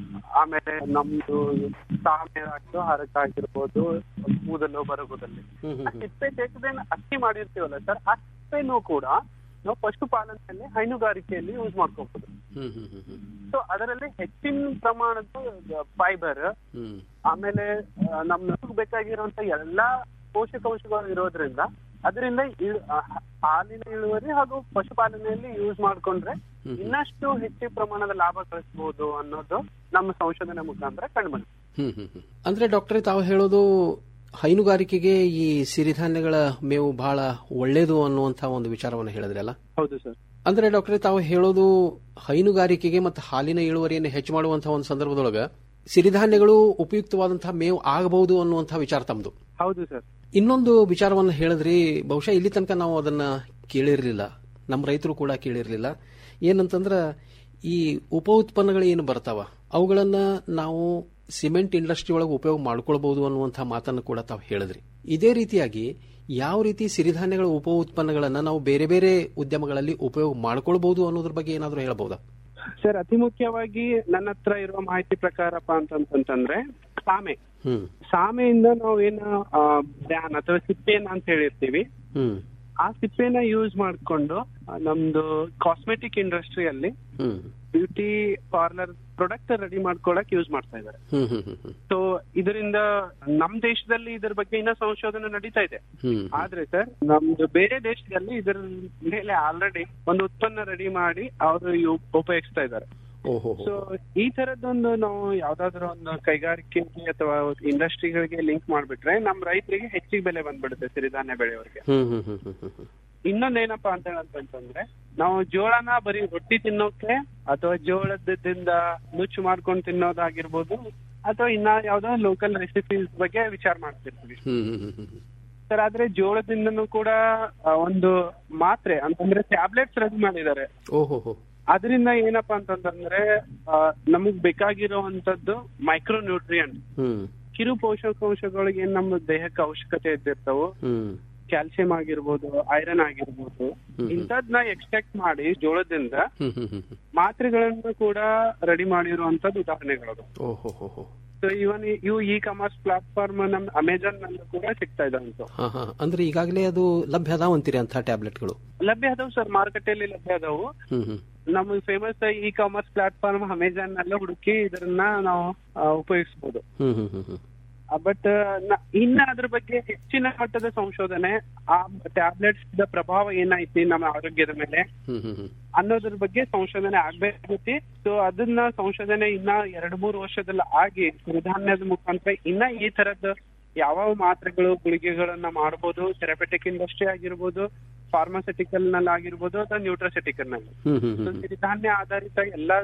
ಆಮೇಲೆ ನಮ್ದು ಸಾಮೆ ಆಗಿರೋ ಹರಕ ಆಗಿರ್ಬೋದು ಕೂದಲು ಬರಗುದಲ್ಲಿ ಹ್ಮ್ ಹ್ಮ್ ಆ ಸಿಪ್ಪೆ ತೆಗೆದೇನು ಅಕ್ಕಿ ಮಾಡಿರ್ತೀವಲ್ಲ ಸರ್ ಆ ಸಿಪ್ಪೆನೂ ಕೂಡ ನಾವು ಪಶುಪಾಲನೆಯಲ್ಲಿ ಹೈನುಗಾರಿಕೆಯಲ್ಲಿ ಯೂಸ್ ಮಾಡ್ಕೋಬಹುದು ಹ್ಮ್ ಹ್ಮ್ ಹ್ಮ್ ಹ್ಮ್. ಸೊ ಅದರಲ್ಲಿ ಹೆಚ್ಚಿನ ಪ್ರಮಾಣದ ಫೈಬರ್ ಹ್ಮ್. ಆಮೇಲೆ ಆ, ನಮ್ಗೆ ಬೇಕಾಗಿರುವಂತ ಎಲ್ಲಾ ಪೋಷಕಾಂಶಗಳು ಇರೋದ್ರಿಂದ ಅದರಿಂದ ಇಳ್- ಆ, ಹಾಲಿನ ಇಳುವರಿ ಹಾಗೂ ಪಶುಪಾಲನೆಯಲ್ಲಿ ಯೂಸ್ ಮಾಡ್ಕೊಂಡ್ರೆ ಹ್ಮ್. ಇನ್ನಷ್ಟು ಹೆಚ್ಚಿನ ಪ್ರಮಾಣದ ಲಾಭ ಗಳಿಸಬಹುದು ಅನ್ನೋದು ನಮ್ಮ ಸಂಶೋಧನೆ ಮುಖಾಂತರ ಕಂಡುಬಂದಿದೆ ಹ್ಮ್ ಹ್ಮ್ ಹ್ಮ್. ಅಂದ್ರೆ ಡಾಕ್ಟ್ರೆ ತಾವು ಹೇಳೋದು ಹೈನುಗಾರಿಕೆಗೆ ಈ ಸಿರಿಧಾನ್ಯಗಳ ಮೇವು ಬಹಳ ಒಳ್ಳೇದು ಅನ್ನುವಂತ ಒಂದು ವಿಚಾರವನ್ನು ಹೇಳಿದ್ರಿ ಅಲ್ಲ ಹೌದು ಸರ್ ಅಂದ್ರೆ ಡಾಕ್ಟ್ರೆ ತಾವು ಹೇಳೋದು ಹೈನುಗಾರಿಕೆಗೆ ಮತ್ತು ಹಾಲಿನ ಇಳುವರಿಯನ್ನು ಹೆಚ್ಚು ಮಾಡುವಂತಹ ಒಂದು ಸಂದರ್ಭದೊಳಗ ಸಿರಿಧಾನ್ಯಗಳು ಉಪಯುಕ್ತವಾದಂತಹ ಮೇವು ಆಗಬಹುದು ಅನ್ನುವಂತಹ ವಿಚಾರ ತಮ್ಮದು ಹೌದು ಸರ್ ಇನ್ನೊಂದು ವಿಚಾರವನ್ನು ಹೇಳಿದ್ರಿ ಬಹುಶಃ ಇಲ್ಲಿ ತನಕ ನಾವು ಅದನ್ನ ಕೇಳಿರ್ಲಿಲ್ಲ ನಮ್ಮ ರೈತರು ಕೂಡ ಕೇಳಿರ್ಲಿಲ್ಲ ಏನಂತಂದ್ರ ಈ ಉಪ ಉತ್ಪನ್ನಗಳು ಏನು ಬರ್ತಾವ ಅವುಗಳನ್ನ ನಾವು ಸಿಮೆಂಟ್ ಇಂಡಸ್ಟ್ರಿ ಒಳಗೆ ಉಪಯೋಗ ಮಾಡ್ಕೊಳ್ಬಹುದು ಅನ್ನುವಂತಹ ಮಾತನ್ನು ಕೂಡ ತಾವು ಹೇಳಿದ್ರಿ ಇದೇ ರೀತಿಯಾಗಿ ಯಾವ ರೀತಿ ಸಿರಿಧಾನ್ಯಗಳ ಉಪ ಉತ್ಪನ್ನಗಳನ್ನ ನಾವು ಬೇರೆ ಬೇರೆ ಉದ್ಯಮಗಳಲ್ಲಿ ಉಪಯೋಗ ಮಾಡ್ಕೊಳ್ಬಹುದು ಅನ್ನೋದ್ರ ಬಗ್ಗೆ ಏನಾದರೂ ಹೇಳಬಹುದಾ ಸರ್ ಅತಿ ಮುಖ್ಯವಾಗಿ ನನ್ನ ಹತ್ರ ಇರುವ ಮಾಹಿತಿ ಪ್ರಕಾರಪ್ಪ ಅಂತಂತಂದ್ರೆ ಸಾಮೆ ಹ್ಮ್ ಸಾಮೆಯಿಂದ ನಾವು ಏನು ಬ್ಯಾನ್ ಅಥವಾ ಸಿಪ್ಪೆನ ಅಂತ ಹೇಳಿರ್ತೀವಿ ಹ್ಮ್ ಆ ಸಿಪ್ಪೆನ ಯೂಸ್ ಮಾಡ್ಕೊಂಡು ಆ, ನಮ್ದು ಕಾಸ್ಮೆಟಿಕ್ ಇಂಡಸ್ಟ್ರಿಯಲ್ಲಿ ಹ್ಮ್ ಬ್ಯೂಟಿ ಪಾರ್ಲರ್ ಪ್ರಾಡಕ್ಟ್ ರೆಡಿ ಮಾಡ್ಕೊಳಕ್ ಯೂಸ್ ಮಾಡ್ತಾ ಇದ್ದಾರೆ ಹ್ಮ್ ಹ್ಮ್ ಹ್ಮ್ ಹ್ಮ್ ಸೊ ಇದರಿಂದ ನಮ್ ದೇಶದಲ್ಲಿ ಇದ್ರ ಬಗ್ಗೆ ಇನ್ನ ಸಂಶೋಧನೆ ನಡೀತಾ ಇದೆ ಹ್ಮ್ ಆದ್ರೆ ಸರ್ ನಮ್ದು ಬೇರೆ ದೇಶದಲ್ಲಿ ಇದರ ಮೇಲೆ ಆಲ್ರೆಡಿ ಒಂದು ಉತ್ಪನ್ನ ರೆಡಿ ಮಾಡಿ ಅವರು ಉಪಯೋಗಿಸ್ತಾ ಇದ್ದಾರೆ ಓಹೋ ಸೊ ಈ ತರದೊಂದು ನಾವು ಯಾವ್ದಾದ್ರು ಒಂದು ಕೈಗಾರಿಕೆಗೆ ಅಥವಾ ಇಂಡಸ್ಟ್ರಿಗಳಿಗೆ ಲಿಂಕ್ ಮಾಡ್ಬಿಟ್ರೆ ನಮ್ ರೈತರಿಗೆ ಹೆಚ್ಚಿಗೆ ಬೆಲೆ ಬಂದ್ಬಿಡುತ್ತೆ ಸಿರಿಧಾನ್ಯ ಬೆಳೆಯವರಿಗೆ ಹ್ಮ್ ಹ್ಮ್ ಹ್ಮ್ ಹ್ಮ್ ಹ್ಮ್ ಹ್ಮ್ ಇನ್ನೊಂದೇನಪ್ಪಾ ಅಂತ ಹೇಳಂತಂದ್ರೆ ನಾವು ಜೋಳನ ಬರೀ ರೊಟ್ಟಿ ತಿನ್ನೋಕೆ ಅಥವಾ ಜೋಳದಿಂದ ನುಚ್ಚು ಮಾಡ್ಕೊಂಡು ತಿನ್ನೋದಾಗಿರ್ಬೋದು ಅಥವಾ ಇನ್ನ ಯಾವ್ದೋ ಲೋಕಲ್ ರೆಸಿಪೀಸ್ ಬಗ್ಗೆ ವಿಚಾರ ಮಾಡ್ತಿರ್ತೀವಿ ಹ್ಮ್ ಹ್ಮ್ ಹ್ಮ್ ಹ್ಮ್ ಸರ್ ಆದ್ರೆ ಜೋಳದಿಂದನೂ ಕೂಡ ಆ, ಒಂದು ಮಾತ್ರೆ ಅಂತಂದ್ರೆ ಟ್ಯಾಬ್ಲೆಟ್ಸ್ ರೆಡಿ ಮಾಡಿದ್ದಾರೆ ಓಹೋ ಹೋ ಅದರಿಂದ ಏನಪ್ಪಾ ಅಂತಂದ್ರೆ ಆ, ನಮಗ್ ಬೇಕಾಗಿರುವಂತದ್ದು ಮೈಕ್ರೋ ನ್ಯೂಟ್ರಿಯಂಟ್ ಹ್ಮ್ ಕಿರು ಪೋಷಕಾಂಶಗಳಿಗೆ ಏನ್ ನಮ್ಮ ದೇಹಕ್ಕೆ ಅವಶ್ಯಕತೆ ಇದ್ದಿರ್ತಾವೋ ಹ್ಮ್ ಕ್ಯಾಲ್ಸಿಯಂ ಆಗಿರ್ಬೋದು ಐರನ್ ಆಗಿರ್ಬೋದು ಹ್ಮ್. ಇಂಥದ್ನ ಎಕ್ಸ್ಟ್ರಾಕ್ಟ್ ಮಾಡಿ ಜೋಳದಿಂದ ಹ್ಮ್ ಹ್ಮ್ ಹ್ಮ್ ಹ್ಮ್ ಮಾತ್ರೆಗಳನ್ನು ಕೂಡ ರೆಡಿ ಮಾಡಿರುವಂತದ್ದು ಉದಾಹರಣೆಗಳು ಓಹೋ ಹೋ ಹೋ ಸೊ ಇವನ್ ಇವು ಇ ಕಾಮರ್ಸ್ ಪ್ಲಾಟ್ಫಾರ್ಮ್ ನಮ್ ಅಮೆಜಾನ್ ನಲ್ಲೂ ಕೂಡ ಸಿಗ್ತಾ ಇದಾವಂತ ಹಾ ಹಾ ಅಂದ್ರೆ ಈಗಾಗಲೇ ಅದು ಲಭ್ಯ ಅದಾವಂತೀರಿ ಅಂತ ಟ್ಯಾಬ್ಲೆಟ್ಗಳು ಲಭ್ಯ ಅದಾವು ಸರ್ ಮಾರುಕಟ್ಟೆಯಲ್ಲಿ ಲಭ್ಯ ಅದಾವು ಹ್ಮ್ ಹ್ಮ್ ನಮ್ಮ famous e commerce platform Amazon ನಲ್ಲ ಹುಡುಕಿ ಇದನ್ನ ನಾವು ಆ, ಉಪಯೋಗಿಸಬಹುದು ಹ್ಮ್ ಹ್ಮ್ ಹ್ಮ್ ಹ್ಮ್ ಬಟ್ ಇನ್ನ ಅದ್ರ ಬಗ್ಗೆ ಹೆಚ್ಚಿನ ಮಟ್ಟದ ಸಂಶೋಧನೆ ಆ ಟ್ಯಾಬ್ಲೆಟ್ಸ್ ಪ್ರಭಾವ ಏನೈತಿ ನಮ್ಮ ಆರೋಗ್ಯದ ಮೇಲೆ ಹ್ಮ್ ಹ್ಮ್ ಹ್ಮ್ ಅನ್ನೋದ್ರ ಬಗ್ಗೆ ಸಂಶೋಧನೆ ಆಗ್ಬೇಕಾಗೈತಿ ಸೊ ಅದನ್ನ ಸಂಶೋಧನೆ ಇನ್ನ ಎರಡ್ ಮೂರು ವರ್ಷದಲ್ಲಿ ಆಗಿ ಸಿರಿಧಾನ್ಯದ ಮುಖಾಂತರ ಇನ್ನ ಈ ತರದ್ ಯಾವ ಮಾತ್ರೆಗಳು ಗುಳಿಗೆಗಳನ್ನ ಮಾಡಬಹುದು ಥೆರಪೆಟಿಕ್ ಇಂಡಸ್ಟ್ರಿ ಆಗಿರ್ಬೋದು ಫಾರ್ಮಾಸ್ಯೂಟಿಕಲ್ ನಲ್ಲಿ ಆಗಿರ್ಬೋದು ಅಥವಾ ನ್ಯೂಟ್ರಸೆಟಿಕಲ್ ನಲ್ಲಿ ಹ್ಮ್ ಹ್ಮ್ So, ಹ್ಮ್ ಸಿರಿಧಾನ್ಯ ಆಧಾರಿತ ಎಲ್ಲಾ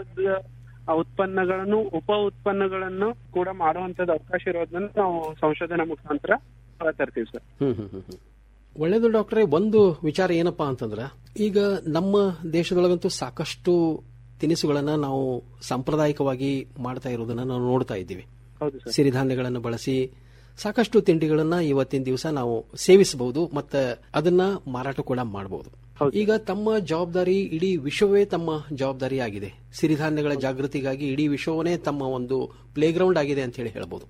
ಉತ್ಪನ್ನಗಳನ್ನು ಉಪ ಉತ್ಪನ್ನಗಳನ್ನು ಕೂಡ ಮಾಡುವಂತದ್ದು ಅವಕಾಶ ಇರೋದನ್ನ ನಾವು ಸಂಶೋಧನೆ ಮುಖಾಂತರ ಹೊರ ತರ್ತೀವಿ ಸರ್ ಹ್ಮ್ ಹ್ಮ್ ಹ್ಮ್ ಹ್ಮ್. ಒಳ್ಳೇದು ಡಾಕ್ಟ್ರೆ ಒಂದು ವಿಚಾರ ಏನಪ್ಪಾ ಅಂತಂದ್ರ ಈಗ ನಮ್ಮ ದೇಶದೊಳಗಂತೂ ಸಾಕಷ್ಟು ತಿನಿಸುಗಳನ್ನ ನಾವು ಸಾಂಪ್ರದಾಯಿಕವಾಗಿ ಮಾಡ್ತಾ ಇರೋದನ್ನ ನಾವು ನೋಡ್ತಾ ಇದ್ದೀವಿ ಹೌದು ಸರ್ ಸಿರಿಧಾನ್ಯಗಳನ್ನು ಬಳಸಿ ಸಾಕಷ್ಟು ತಿಂಡಿಗಳನ್ನ ಇವತ್ತಿನ ದಿವಸ ನಾವು ಸೇವಿಸಬಹುದು ಮತ್ತೆ ಅದನ್ನ ಮಾರಾಟ ಕೂಡ ಮಾಡಬಹುದು ಈಗ ತಮ್ಮ ಜವಾಬ್ದಾರಿ ಇಡೀ ವಿಶ್ವವೇ ತಮ್ಮ ಜವಾಬ್ದಾರಿ ಆಗಿದೆ ಸಿರಿಧಾನ್ಯಗಳ ಜಾಗೃತಿಗಾಗಿ ಇಡೀ ವಿಶ್ವವನ್ನೇ ತಮ್ಮ ಒಂದು ಪ್ಲೇ ಗ್ರೌಂಡ್ ಆಗಿದೆ ಅಂತ ಹೇಳಿ ಹೇಳ್ಬೋದು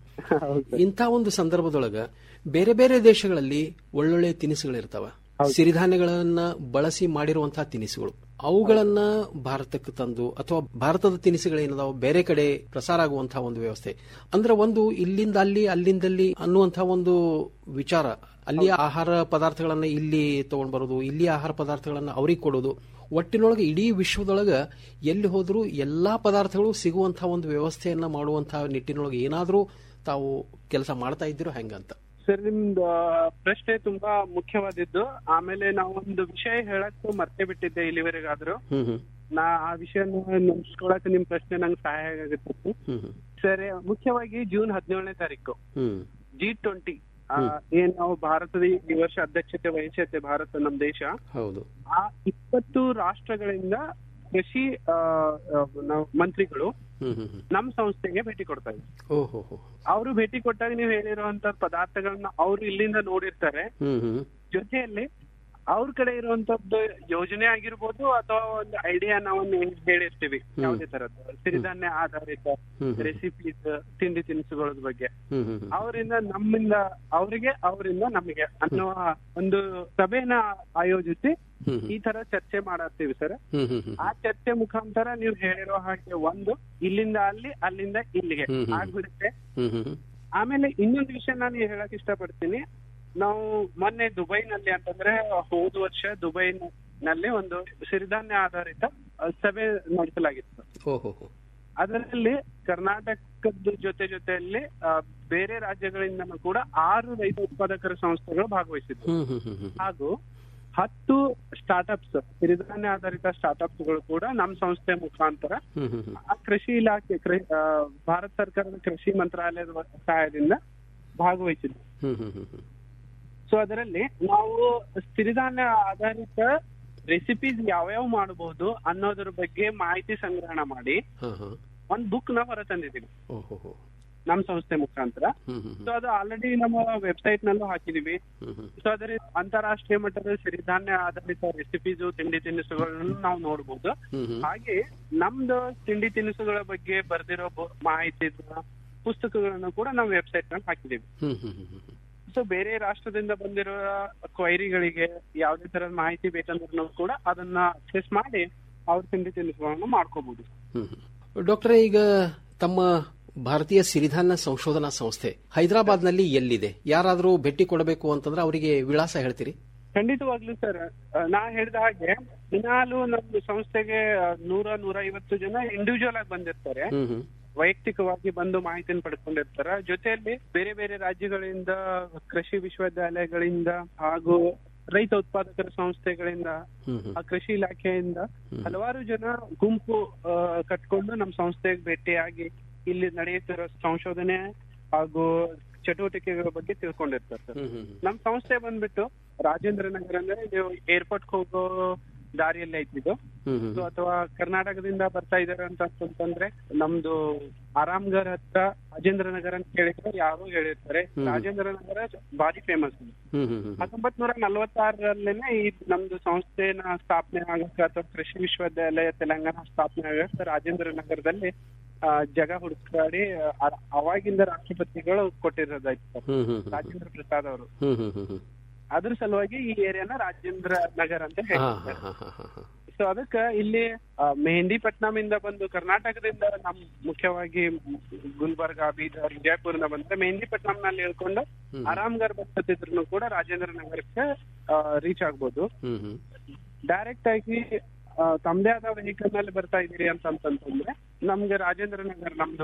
ಇಂಥ ಒಂದು ಸಂದರ್ಭದೊಳಗ ಬೇರೆ ಬೇರೆ ದೇಶಗಳಲ್ಲಿ ಒಳ್ಳೊಳ್ಳೆ ತಿನಿಸುಗಳಿರ್ತಾವ ಸಿರಿಧಾನ್ಯಗಳನ್ನ ಬಳಸಿ ಮಾಡಿರುವಂತಹ ತಿನಿಸುಗಳು ಅವುಗಳನ್ನ ಭಾರತಕ್ಕೆ ತಂದು ಅಥವಾ ಭಾರತದ ತಿನಿಸುಗಳೇನದಾವ ಬೇರೆ ಕಡೆ ಪ್ರಸಾರ ಆಗುವಂತಹ ಒಂದು ವ್ಯವಸ್ಥೆ ಅಂದ್ರೆ ಒಂದು ಇಲ್ಲಿಂದ ಅಲ್ಲಿ ಅಲ್ಲಿಂದಲ್ಲಿ ಅನ್ನುವಂತಹ ಒಂದು ವಿಚಾರ ಅಲ್ಲಿ ಆಹಾರ ಪದಾರ್ಥಗಳನ್ನ ಇಲ್ಲಿ ತಗೊಂಡ್ ಬರೋದು ಇಲ್ಲಿ ಆಹಾರ ಪದಾರ್ಥಗಳನ್ನ ಅವ್ರಿಗೆ ಕೊಡೋದು ಒಟ್ಟಿನೊಳಗೆ ಇಡೀ ವಿಶ್ವದೊಳಗ ಎಲ್ಲಿ ಹೋದ್ರೂ ಎಲ್ಲಾ ಪದಾರ್ಥಗಳು ಸಿಗುವಂತಹ ಒಂದು ವ್ಯವಸ್ಥೆಯನ್ನ ಮಾಡುವಂತಹ ನಿಟ್ಟಿನೊಳಗೆ ಏನಾದ್ರೂ ತಾವು ಕೆಲಸ ಮಾಡ್ತಾ ಇದ್ದೀರೋ ಹೆಂಗಂತ ಸರ್ ನಿಮ್ದು ಪ್ರಶ್ನೆ ತುಂಬಾ ಮುಖ್ಯವಾದಿದ್ದು ಆಮೇಲೆ ನಾವೊಂದು ವಿಷಯ ಹೇಳಕ್ ಮರ್ತೇ ಬಿಟ್ಟಿದ್ದೆ ಇಲ್ಲಿವರೆಗಾದ್ರೂ ಹ್ಮ್ ಹ್ಮ್ ನಾ ಆ ವಿಷಯ ನೆನ್ಸ್ಕೊಳಕ್ ನಿಮ್ ಪ್ರಶ್ನೆ ನಂಗೆ ಸಹಾಯ ಆಗುತ್ತೆ ಹ್ಮ್ ಹ್ಮ್ ಸರಿ ಮುಖ್ಯವಾಗಿ ಜೂನ್ ಹದಿನೇಳನೇ ತಾರೀಕು ಹ್ಮ್ ಜಿ ಟ್ವೆಂಟಿ ಏನ್ ನಾವು ಭಾರತದ ಈ ವರ್ಷ ಅಧ್ಯಕ್ಷತೆ ವಹಿಸತ್ತೆ ಭಾರತ ನಮ್ ದೇಶ ಹೌದು ಆ ಇಪ್ಪತ್ತು ರಾಷ್ಟ್ರಗಳಿಂದ ಕೃಷಿ ಆ, ಆ, ನಾವು ಮಂತ್ರಿಗಳು ಹ್ಮ್ ಹ್ಮ್ ಹ್ಮ್ ನಮ್ ಸಂಸ್ಥೆಗೆ ಭೇಟಿ ಕೊಡ್ತಾ ಇದ್ದಾರೆ ಓಹೋ ಹೋ ಅವರು ಭೇಟಿ ಕೊಟ್ಟಾಗ ನೀವು ಹೇಳಿರುವಂತ ಪದಾರ್ಥಗಳನ್ನ ಅವ್ರು ಇಲ್ಲಿಂದ ನೋಡಿರ್ತಾರೆ ಹ್ಮ್ ಹ್ಮ್ ಜೊತೆಯಲ್ಲಿ ಅವ್ರ ಕಡೆ ಇರುವಂತದ್ದು ಯೋಜನೆ ಆಗಿರ್ಬೋದು ಅಥವಾ ಒಂದು ಐಡಿಯಾ ನಾವು ಹೇಳಿರ್ತೀವಿ ಯಾವುದೇ ತರದ್ದು ಸಿರಿಧಾನ್ಯ ಆಧಾರಿತ ಹ್ಮ್ ಹ್ಮ್. ರೆಸಿಪೀಸ್ ತಿಂಡಿ ತಿನಿಸುಗಳ ಬಗ್ಗೆ ಹ್ಮ್ ಹ್ಮ್ ಹ್ಮ್ ಅವರಿಂದ ನಮ್ಮಿಂದ ಅವರಿಗೆ ಅವರಿಂದ ನಮಗೆ ಅನ್ನುವ ಒಂದು ಸಭೆನ ಆಯೋಜಿಸಿ ಹ್ಮ್ ಈ ತರ ಚರ್ಚೆ ಮಾಡತ್ತೀವಿ ಸರ್ ಹ್ಮ್ ಹ್ಮ್ ಹ್ಮ್ ಆ ಚರ್ಚೆ ಮುಖಾಂತರ ನೀವು ಹೇಳಿರೋ ಹಾಗೆ ಒಂದು ಇಲ್ಲಿಂದ ಅಲ್ಲಿ ಅಲ್ಲಿಂದ ಇಲ್ಲಿಗೆ ಹ್ಮ್ ಹ್ಮ್. ಆಗ್ಬಿಡುತ್ತೆ ಹ್ಮ್ ಹ್ಮ್ ಹ್ಮ್ ಆಮೇಲೆ ಇನ್ನೊಂದು ವಿಷಯ ನಾನು ಹೇಳಕ್ ಇಷ್ಟಪಡ್ತೀನಿ ನಾವು ಮೊನ್ನೆ ದುಬೈನಲ್ಲಿ ಅಂತಂದ್ರೆ ಹೋದ ವರ್ಷ ದುಬೈನಲ್ಲಿ ಒಂದು ಸಿರಿಧಾನ್ಯ ಆಧಾರಿತ ಅಹ್, ಸಭೆ ನಡೆಸಲಾಗಿತ್ತು ಓಹೋ ಹೋ ಅದರಲ್ಲಿ ಕರ್ನಾಟಕದ ಜೊತೆ ಜೊತೆಯಲ್ಲಿ ಅಹ್, ಬೇರೆ ರಾಜ್ಯಗಳಿಂದನೂ ಕೂಡ ಆರು ರೈತ ಉತ್ಪಾದಕರ ಸಂಸ್ಥೆಗಳು ಭಾಗವಹಿಸಿದ್ವು ಹ್ಮ್ ಹ್ಮ್ ಹ್ಮ್ ಹ್ಮ್ ಹಾಗೂ ಹತ್ತು ಸ್ಟಾರ್ಟ್ಅಪ್ಸ್ ಸಿರಿಧಾನ್ಯ ಆಧಾರಿತ ಸ್ಟಾರ್ಟ್ಅಪ್ಸ್ ಗಳು ಕೂಡ ನಮ್ಮ ಸಂಸ್ಥೆ ಮುಖಾಂತರ ಹ್ಮ್ ಹ್ಮ್ ಹ್ಮ್ ಆ ಕೃಷಿ ಇಲಾಖೆ ಕೃ- ಆ, ಭಾರತ ಸರ್ಕಾರದ ಕೃಷಿ ಮಂತ್ರಾಲಯದ ಸಹಾಯದಿಂದ ಭಾಗವಹಿಸಿದ್ವಿ ಹ್ಮ್ ಹ್ಮ್ ಹ್ಮ್ ಹ್ಮ್ ಸೊ ಅದರಲ್ಲಿ ನಾವು ಸಿರಿಧಾನ್ಯ ಆಧಾರಿತ ರೆಸಿಪೀಸ್ ಯಾವ್ಯಾವ ಮಾಡಬಹುದು ಅನ್ನೋದ್ರ ಬಗ್ಗೆ ಮಾಹಿತಿ ಸಂಗ್ರಹಣ ಮಾಡಿ ಹಾ ಹಾ ಒಂದ್ ಬುಕ್ ನ ಹೊರ ತಂದಿದ್ದೀವಿ ಓಹೋ ಹೋ ನಮ್ಮ ಸಂಸ್ಥೆ ಮುಖಾಂತರ ಹ್ಮ್ ಹ್ಮ್ ಸೊ ಅದು ಆಲ್ರೆಡಿ ನಮ್ಮ ವೆಬ್ಸೈಟ್ ನಲ್ಲೂ ಹಾಕಿದೀವಿ ಹ್ಮ್ ಹ್ಮ್ ಸೊ ಅದರ ಅಂತಾರಾಷ್ಟ್ರೀಯ ಮಟ್ಟದ ಸಿರಿಧಾನ್ಯ ಆಧಾರಿತ ರೆಸಿಪೀಸ್ ತಿಂಡಿ ತಿನಿಸುಗಳನ್ನು ನಾವು ನೋಡಬಹುದು ಹ್ಮ್ ಹ್ಮ್ ಹಾಗೆ ನಮ್ದು ತಿಂಡಿ ತಿನಿಸುಗಳ ಬಗ್ಗೆ ಬರ್ದಿರೋ ಬು- ಮಾಹಿತಿ ಪುಸ್ತಕಗಳನ್ನು ಕೂಡ ನಾವು ವೆಬ್ಸೈಟ್ ನಲ್ಲಿ ಹಾಕಿದೀವಿ ಹ್ಮ್ ಹ್ಮ್ ಹ್ಮ್ ಹ್ಮ್ ಸೊ ಬೇರೆ ರಾಷ್ಟ್ರದಿಂದ ಬಂದಿರೋ ಕ್ವೈರಿಗಳಿಗೆ ಯಾವುದೇ ತರದ ಮಾಹಿತಿ ಬೇಕಂದ್ರೂ ಕೂಡ ಅದನ್ನ ಅಕ್ಸೆಸ್ ಮಾಡಿ ಅವ್ರ ತಿಂಡಿ ತಿನಿಸುಗಳನ್ನು ಮಾಡ್ಕೋಬಹುದು ಹ್ಮ್ ಹ್ಮ್. ಡಾಕ್ಟ್ರೇ ಈಗ ತಮ್ಮ ಭಾರತೀಯ ಸಿರಿಧಾನ್ಯ ಸಂಶೋಧನಾ ಸಂಸ್ಥೆ ಹೈದರಾಬಾದ್ ನಲ್ಲಿ ಎಲ್ಲಿದೆ ಯಾರಾದರೂ ಭೇಟಿ ಕೊಡಬೇಕು ಅಂತಂದ್ರೆ ಅವರಿಗೆ ವಿಳಾಸ ಹೇಳ್ತೀರಿ ಖಂಡಿತವಾಗ್ಲೂ ಸರ್ ನಾ ಹೇಳಿದ ಹಾಗೆ ದಿನಾಲು ನಮ್ದು ಸಂಸ್ಥೆಗೆ ಆ, ನೂರ ನೂರ ಐವತ್ತು ಜನ ಇಂಡಿವಿಜುವಲ್ ಆಗಿ ಬಂದಿರ್ತಾರೆ ಹ್ಮ್ ಹ್ಮ್ ವೈಯಕ್ತಿಕವಾಗಿ ಬಂದು ಮಾಹಿತಿಯನ್ನು ಪಡ್ಕೊಂಡಿರ್ತಾರ ಜೊತೆಯಲ್ಲಿ ಬೇರೆ ಬೇರೆ ರಾಜ್ಯಗಳಿಂದ ಕೃಷಿ ವಿಶ್ವವಿದ್ಯಾಲಯಗಳಿಂದ ಹಾಗೂ ರೈತ ಉತ್ಪಾದಕರ ಸಂಸ್ಥೆಗಳಿಂದ ಹ್ಮ್ ಹ್ಮ್ ಆ ಕೃಷಿ ಇಲಾಖೆಯಿಂದ ಹಲವಾರು ಜನ ಗುಂಪು ಆ, ಕಟ್ಕೊಂಡು ನಮ್ಮ ಸಂಸ್ಥೆಗೆ ಭೇಟಿಯಾಗಿ ಇಲ್ಲಿ ನಡೆಯುತ್ತಿರೋ ಸಂಶೋಧನೆ ಹಾಗೂ ಚಟುವಟಿಕೆಗಳ ಬಗ್ಗೆ ತಿಳ್ಕೊಂಡಿರ್ತಾರೆ ಸರ್ ಹ್ಮ್ ಹ್ಮ್ ನಮ್ ಸಂಸ್ಥೆ ಬಂದ್ಬಿಟ್ಟು ರಾಜೇಂದ್ರ ನಗರ ಅಂದ್ರೆ ನೀವು ಏರ್ಪೋರ್ಟ್ ಹೋಗೋ ದಾರಿಯಲ್ಲಿ ಐತಿದ್ದು ಹ್ಮ್ ಹ್ಮ್ ಸೊ ಅಥವಾ ಕರ್ನಾಟಕದಿಂದ ಬರ್ತಾ ಇದಾರೆ ಅಂತ ಅಂತಂದ್ರೆ ನಮ್ದು ಆರಾಮ್ಗರ್ ಹತ್ರ ರಾಜೇಂದ್ರ ನಗರ ಅಂತ ಕೇಳಿದ್ರೆ ಯಾರು ಹೇಳಿರ್ತಾರೆ ಹ್ಮ್. ರಾಜೇಂದ್ರ ನಗರ ಭಾರಿ ಫೇಮಸ್ ಹ್ಮ್ ಹ್ಮ್ ಹ್ಮ್ ಹತ್ತೊಂಬತ್ ನೂರ ನಲವತ್ತಾರರಲ್ಲೇನೆ ಈ ನಮ್ದು ಸಂಸ್ಥೆನ ಸ್ಥಾಪನೆ ಆಗಕ್ಕೆ ಅಥವಾ ಕೃಷಿ ವಿಶ್ವವಿದ್ಯಾಲಯ ತೆಲಂಗಾಣ ಸ್ಥಾಪನೆ ಆಗಕ್ಕೆ ರಾಜೇಂದ್ರ ನಗರದಲ್ಲಿ ಆ, ಜಾಗ ಹುಡುಕಾಡಿ ಆ, ಅವಾಗಿಂದ ರಾಷ್ಟ್ರಪತಿಗಳು ಕೊಟ್ಟಿರೋದಾಯ್ತು ಸರ್. ಹ್ಮ್ ಹ್ಮ್ ಹ್ಮ್ ರಾಜೇಂದ್ರ ಪ್ರಸಾದ್ ಅವರು ಹ್ಮ್ ಹ್ಮ್ ಹ್ಮ್ ಹ್ಮ್ ಅದ್ರ ಸಲುವಾಗಿ ಈ ಏರಿಯಾನ ರಾಜೇಂದ್ರ ನಗರ್ ಅಂತ ಹಾ ಹೇಳ್ತಾರೆ ಹಾ ಹಾ ಹಾ ಹಾ ಸೊ ಅದಕ್ಕ ಇಲ್ಲಿ ಆ, ಮೆಹಂದಿಪಟ್ನಂ ಇಂದ ಬಂದು ಕರ್ನಾಟಕದಿಂದ ನಮ್ ಮುಖ್ಯವಾಗಿ ಗುಲ್ಬರ್ಗ ಬೀದರ್ ವಿಜಯಪುರದಿಂದ ಬಂದ್ರೆ ಮೆಹಂದಿಪಟ್ನಂ ನಲ್ಲಿ ಹೇಳ್ಕೊಂಡು ಹ್ಮ್. ಆರಾಮ್ಗರ್ ಬರ್ತಿದ್ರು ಕೂಡ ರಾಜೇಂದ್ರ ನಗರಕ್ಕೆ ರೀಚ್ ಆಗ್ಬೋದು ಹ್ಮ್ ಹ್ಮ್ ಡೈರೆಕ್ಟ್ ಆಗಿ ಆ, ತಮ್ದೇ ಆದ ವೆಹಿಕಲ್ ನಲ್ಲಿ ಬರ್ತಾ ಇದೀರಿ ಅಂತ ಅಂತಂತಂದ್ರೆ ನಮ್ಗೆ ರಾಜೇಂದ್ರ ನಗರ್ ನಮ್ದು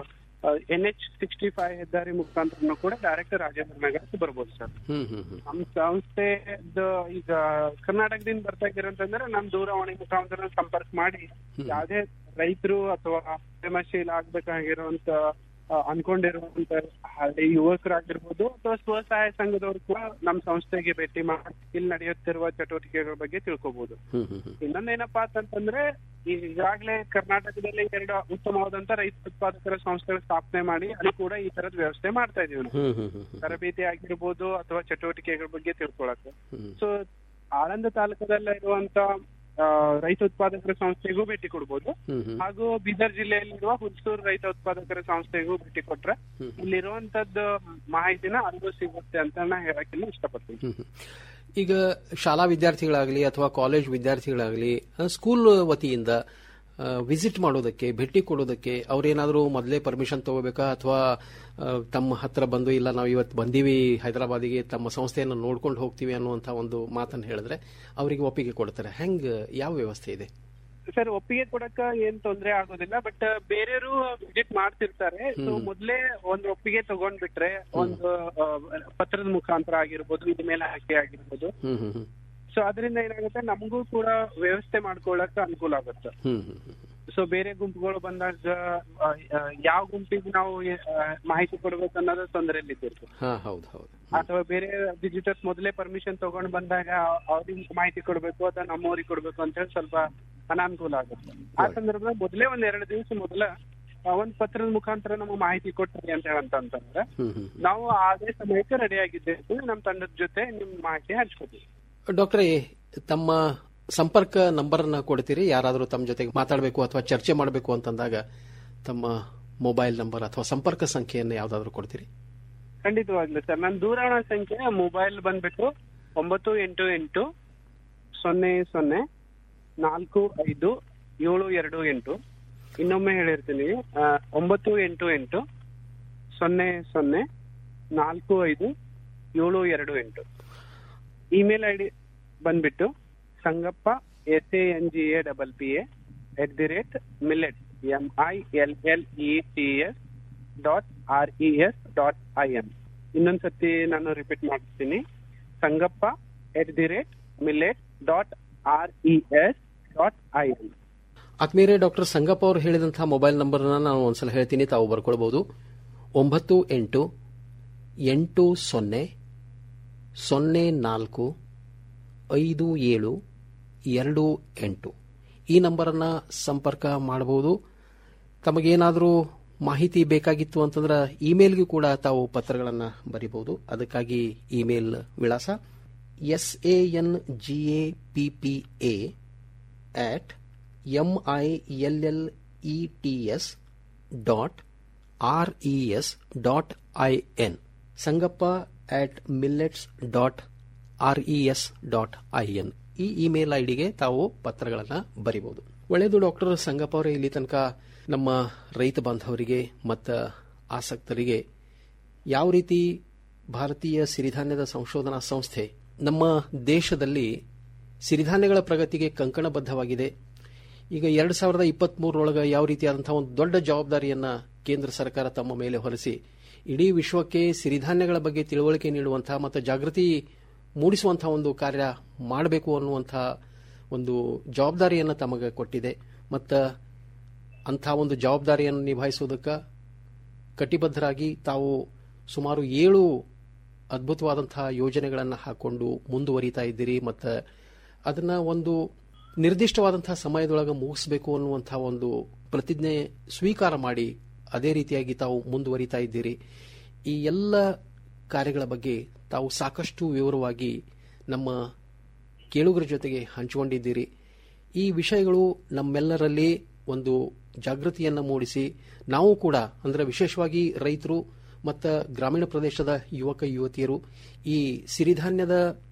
ಎನ್ ಎಚ್ ಸಿಕ್ಸ್ಟಿ ಫೈವ್ ಹೆದ್ದಾರಿ ಮುಖಾಂತರ ಕೂಡ ಡೈರೆಕ್ಟ್ ರಾಜೇಂದ್ರ ನಗರಕ್ಕೆ ಬರ್ಬೋದು ಸರ್ ಹ್ಮ್ ಹ್ಮ್ ಹ್ಮ್ ನಮ್ ಸಂಸ್ಥೆದ ಈಗ ಕರ್ನಾಟಕದಿಂದ ಬರ್ತಾ ಇದ್ದೀರ ಅಂತಂದ್ರೆ ನಮ್ ದೂರವಾಣಿ ಮುಖಾಂತರ ಸಂಪರ್ಕ ಮಾಡಿ ಯಾವ್ದೇ ರೈತರು ಅಥವಾ ಉದ್ಯಮಶೀಲ ಆಗ್ಬೇಕಾಗಿರುವಂತ ಆ, ಅನ್ಕೊಂಡಿರುವಂತ ಹಳ್ಳಿ ಯುವಕರಾಗಿರ್ಬೋದು ಅಥವಾ ಸ್ವಸಹಾಯ ಸಂಘದವರು ಕೂಡ ನಮ್ಮ ಸಂಸ್ಥೆಗೆ ಭೇಟಿ ಮಾಡಿ ಇಲ್ಲಿ ನಡೆಯುತ್ತಿರುವ ಚಟುವಟಿಕೆಗಳ ಬಗ್ಗೆ ತಿಳ್ಕೊಬಹುದು ಹ್ಮ್ ಹ್ಮ್ ಹ್ಮ್ ಇನ್ನೊಂದೇನಪ್ಪಾ ಅಂತಂದ್ರೆ ಈಗಾಗಲೇ ಕರ್ನಾಟಕದಲ್ಲಿ ಎರಡು ಉತ್ತಮವಾದಂತ ರೈತ ಉತ್ಪಾದಕರ ಸಂಸ್ಥೆಗಳ ಸ್ಥಾಪನೆ ಮಾಡಿ ಅಲ್ಲಿ ಕೂಡ ಈ ತರದ ವ್ಯವಸ್ಥೆ ಮಾಡ್ತಾ ಇದೀವಿ ನಾವು ಹ್ಮ್ ಹ್ಮ್ ಹ್ಮ್ ಹ್ಮ್ ತರಬೇತಿ ಆಗಿರ್ಬೋದು ಅಥವಾ ಚಟುವಟಿಕೆಗಳ ಬಗ್ಗೆ ತಿಳ್ಕೊಳಕ್ಕೆ ಹ್ಮ್. ಸೊ ಆಳಂದ ತಾಲೂಕದಲ್ಲ ಇರುವಂತ ಆ, ರೈತ ಉತ್ಪಾದಕರ ಸಂಸ್ಥೆಗೂ ಭೇಟಿ ಕೊಡ್ಬೋದು ಹ್ಮ್ ಹ್ಮ್ ಹಾಗೂ ಬೀದರ್ ಜಿಲ್ಲೆಯಲ್ಲಿರುವ ಹುಲ್ಸೂರು ರೈತ ಉತ್ಪಾದಕರ ಸಂಸ್ಥೆಗೂ ಭೇಟಿ ಕೊಟ್ರೆ ಹ್ಮ್. ಇಲ್ಲಿರುವಂತದ್ದು ಮಾಹಿತಿನ ಅಲ್ಲಿಗೂ ಸಿಗುತ್ತೆ ಅಂತ ನಾ ಹೇಳಕ್ಕೆ ಇಷ್ಟಪಡ್ತೀನಿ ಹ್ಮ್ ಹ್ಮ್. ಈಗ ಶಾಲಾ ವಿದ್ಯಾರ್ಥಿಗಳಾಗಲಿ ಅಥವಾ ಕಾಲೇಜ್ ವಿದ್ಯಾರ್ಥಿಗಳಾಗಲಿ ಆ, ಸ್ಕೂಲ್ ವತಿಯಿಂದ ವಿಸಿಟ್ ಮಾಡೋದಕ್ಕೆ ಭೇಟಿ ಕೊಡೋದಕ್ಕೆ ಅವ್ರೇನಾದರೂ ಮೊದಲೇ ಪರ್ಮಿಷನ್ ತಗೋಬೇಕಾ ಅಥವಾ ಆ, ತಮ್ಮ ಹತ್ರ ಬಂದು ಇಲ್ಲ ನಾವು ಇವತ್ತು ಬಂದೀವಿ ಹೈದರಾಬಾದಿಗೆ ತಮ್ಮ ಸಂಸ್ಥೆಯನ್ನು ನೋಡ್ಕೊಂಡು ಹೋಗ್ತೀವಿ ಅನ್ನುವಂಥ ಒಂದು ಮಾತನ್ನು ಹೇಳಿದ್ರೆ ಅವರಿಗೆ ಒಪ್ಪಿಗೆ ಕೊಡ್ತಾರೆ ಹೆಂಗ್ ಯಾವ ವ್ಯವಸ್ಥೆ ಇದೆ ಸರ್ ಒಪ್ಪಿಗೆ ಕೊಡಕ ಏನ್ ತೊಂದ್ರೆ ಆಗೋದಿಲ್ಲ ಬಟ್ ಬೇರೆಯವರು ವಿಸಿಟ್ ಮಾಡ್ತಿರ್ತಾರೆ ಸೊ ಹ್ಮ್. ಮೊದ್ಲೇ ಒಂದು ಒಪ್ಪಿಗೆ ತಗೊಂಡ್ಬಿಟ್ರೆ ಒಂದು ಆ, ಪತ್ರದ ಮುಖಾಂತರ ಆಗಿರ್ಬೋದು ಇಮೇಲ್ ಹಾಕಿ ಆಗಿರ್ಬೋದು ಹ್ಮ್ ಹ್ಮ್ ಹ್ಮ್ ಸೊ ಅದರಿಂದ ಏನಾಗುತ್ತೆ ನಮಗೂ ಕೂಡ ವ್ಯವಸ್ಥೆ ಮಾಡ್ಕೊಳ್ಳಕ ಅನುಕೂಲ ಆಗುತ್ತೆ ಹ್ಮ್ ಹ್ಮ್ ಹ್ಮ್ ಸೊ ಬೇರೆ ಗುಂಪುಗಳು ಬಂದಾಗ ಆ, ಆ, ಯಾವ ಗುಂಪಿಗೆ ನಾವು ಆ, ಮಾಹಿತಿ ಕೊಡ್ಬೇಕು ಅನ್ನೋದು ತೊಂದರೆಯಲ್ಲಿ ಇದ್ದಿರ್ತೀವಿ ಹಾ ಹೌದು ಹೌದು ಅಥವಾ ಬೇರೆ ವಿಸಿಟರ್ಸ್ ಮೊದಲೇ ಪರ್ಮಿಷನ್ ತಗೊಂಡ್ ಬಂದಾಗ ಅವ್ರಿಗೆ ಮಾಹಿತಿ ಕೊಡ್ಬೇಕು ಅಥವಾ ನಮ್ಮವ್ರಿಗೆ ಕೊಡ್ಬೇಕು ಅಂತ ಹೇಳಿ ಸ್ವಲ್ಪ ಅನಾನುಕೂಲ ಆಗುತ್ತೆ ಆ ಸಂದರ್ಭದಲ್ಲಿ ಮೊದಲೇ ಒಂದ್ ಎರಡು ದಿವಸ ಮೊದಲ ಆ, ಒಂದ್ ಪತ್ರದ ಮುಖಾಂತರ ನಮ್ಮ ಮಾಹಿತಿ ಕೊಟ್ರಿ ಅಂತ ಹೇಳಂತ ಅಂತಂದ್ರೆ ಹ್ಮ್ ಹ್ಮ್ ನಾವು ಅದೇ ಸಮಯಕ್ಕೆ ರೆಡಿ ಆಗಿದ್ದೇವೆ ನಮ್ಮ ತಂಡದ ಜೊತೆ ನಿಮ್ ಮಾಹಿತಿ ಹಂಚ್ಕೋತೀವಿ ಡಾಕ್ಟ್ರೇ ತಮ್ಮ ಸಂಪರ್ಕ ನಂಬರ್ ಅನ್ನ ಕೊಡ್ತೀರಿ ಯಾರಾದರೂ ತಮ್ಮ ಜೊತೆಗೆ ಮಾತಾಡಬೇಕು ಅಥವಾ ಚರ್ಚೆ ಮಾಡಬೇಕು ಅಂತಂದಾಗ ತಮ್ಮ ಮೊಬೈಲ್ ನಂಬರ್ ಅಥವಾ ಸಂಪರ್ಕ ಸಂಖ್ಯೆಯನ್ನು ಯಾವ್ದಾದ್ರು ಕೊಡ್ತೀರಿ ಖಂಡಿತವಾಗ್ಲೂ ಸರ್ ನನ್ನ ದೂರವಾಣಿ ಸಂಖ್ಯೆ ಮೊಬೈಲ್ ಬಂದ್ಬಿಟ್ಟು ಒಂಬತ್ತು ಎಂಟು ಎಂಟು ಸೊನ್ನೆ ಸೊನ್ನೆ ನಾಲ್ಕು ಐದು ಏಳು ಎರಡು ಎಂಟು ಇನ್ನೊಮ್ಮೆ ಹೇಳಿರ್ತೀನಿ ಆ, ಒಂಬತ್ತು ಎಂಟು ಎಂಟು ಸೊನ್ನೆ ಸೊನ್ನೆ ನಾಲ್ಕು ಐದು ಏಳು ಎರಡು ಎಂಟು ಇಮೇಲ್ ಐ ಡಿ ಬಂದ್ಬಿಟ್ಟು Sangappa S A N G A double P A at the rate millet M I L L E T S dot R E S dot I N ಇನ್ನೊಂದ್ಸತಿ ನಾನು ರಿಪೀಟ್ ಮಾಡ್ತೀನಿ Sangappa at the rate millet dot R E S dot I N ಆತ್ಮೀಯರೇ ಡಾಕ್ಟರ್ ಸಂಗಪ್ಪ ಅವರು ಹೇಳಿದಂತಹ ಮೊಬೈಲ್ ನಂಬರ್ನ ನಾನು ಒಂದ್ಸಲ ಹೇಳ್ತೀನಿ ತಾವು ಬರ್ಕೊಳ್ಬಹುದು ಒಂಬತ್ತು ಎಂಟು ಎಂಟು ಸೊನ್ನೆ ಸೊನ್ನೆ ನಾಲ್ಕು ಐದು ಏಳು ಎರಡು ಎಂಟು ಈ ನಂಬರನ್ನು ಸಂಪರ್ಕ ಮಾಡಬಹುದು ತಮಗೇನಾದರೂ ಮಾಹಿತಿ ಬೇಕಾಗಿತ್ತು ಅಂತಂದ್ರೆ ಇಮೇಲ್ಗೂ ಕೂಡ ತಾವು ಪತ್ರಗಳನ್ನು ಬರಿಬಹುದು ಅದಕ್ಕಾಗಿ ಇಮೇಲ್ ವಿಳಾಸ S A N G A P P A at M I L L E T S dot R E S dot I N Sangappa at millets dot R E S dot I N ಈ ಇಮೇಲ್ ಐಡಿಗೆ ತಾವು ಪತ್ರಗಳನ್ನು ಬರಿಬಹುದು ಒಳ್ಳೆಯದು ಡಾಕ್ಟರ್ ಸಂಗಪ್ಪ ಅವರೇ ಇಲ್ಲಿ ತನಕ ನಮ್ಮ ರೈತ ಬಾಂಧವರಿಗೆ ಮತ್ತು ಆಸಕ್ತರಿಗೆ ಯಾವ ರೀತಿ ಭಾರತೀಯ ಸಿರಿಧಾನ್ಯದ ಸಂಶೋಧನಾ ಸಂಸ್ಥೆ ನಮ್ಮ ದೇಶದಲ್ಲಿ ಸಿರಿಧಾನ್ಯಗಳ ಪ್ರಗತಿಗೆ ಕಂಕಣಬದ್ಧವಾಗಿದೆ ಈಗ ಎರಡು ಸಾವಿರದ ಇಪ್ಪತ್ಮೂರರೊಳಗೆ ಯಾವ ರೀತಿಯಾದಂತಹ ಒಂದು ದೊಡ್ಡ ಜವಾಬ್ದಾರಿಯನ್ನ ಕೇಂದ್ರ ಸರ್ಕಾರ ತಮ್ಮ ಮೇಲೆ ಹೊರಿಸಿ ಇಡೀ ವಿಶ್ವಕ್ಕೆ ಸಿರಿಧಾನ್ಯಗಳ ಬಗ್ಗೆ ತಿಳುವಳಿಕೆ ನೀಡುವಂತಹ ಮತ್ತು ಜಾಗೃತಿ ಮೂಡಿಸುವಂತಹ ಒಂದು ಕಾರ್ಯ ಮಾಡಬೇಕು ಅನ್ನುವಂತಹ ಒಂದು ಜವಾಬ್ದಾರಿಯನ್ನು ತಮಗೆ ಕೊಟ್ಟಿದೆ ಮತ್ತು ಅಂಥ ಒಂದು ಜವಾಬ್ದಾರಿಯನ್ನು ನಿಭಾಯಿಸುವುದಕ್ಕೆ ಕಟಿಬದ್ಧರಾಗಿ ತಾವು ಸುಮಾರು ಏಳು ಅದ್ಭುತವಾದಂತಹ ಯೋಜನೆಗಳನ್ನು ಹಾಕೊಂಡು ಮುಂದುವರಿತಾ ಇದ್ದೀರಿ ಮತ್ತು ಅದನ್ನ ಒಂದು ನಿರ್ದಿಷ್ಟವಾದಂತಹ ಸಮಯದೊಳಗೆ ಮುಗಿಸಬೇಕು ಅನ್ನುವಂತಹ ಒಂದು ಪ್ರತಿಜ್ಞೆ ಸ್ವೀಕಾರ ಮಾಡಿ ಅದೇ ರೀತಿಯಾಗಿ ತಾವು ಮುಂದುವರಿತಾ ಇದ್ದೀರಿ ಈ ಎಲ್ಲ ಕಾರ್ಯಗಳ ಬಗ್ಗೆ ತಾವು ಸಾಕಷ್ಟು ವಿವರವಾಗಿ ನಮ್ಮ ಕೇಳುಗರ ಜೊತೆಗೆ ಹಂಚಿಕೊಂಡಿದ್ದೀರಿ ಈ ವಿಷಯಗಳು ನಮ್ಮೆಲ್ಲರಲ್ಲಿ ಒಂದು ಜಾಗೃತಿಯನ್ನು ಮೂಡಿಸಿ ನಾವು ಕೂಡ ಅಂದರೆ ವಿಶೇಷವಾಗಿ ರೈತರು ಮತ್ತು ಗ್ರಾಮೀಣ ಪ್ರದೇಶದ ಯುವಕ ಯುವತಿಯರು ಈ ಸಿರಿಧಾನ್ಯದ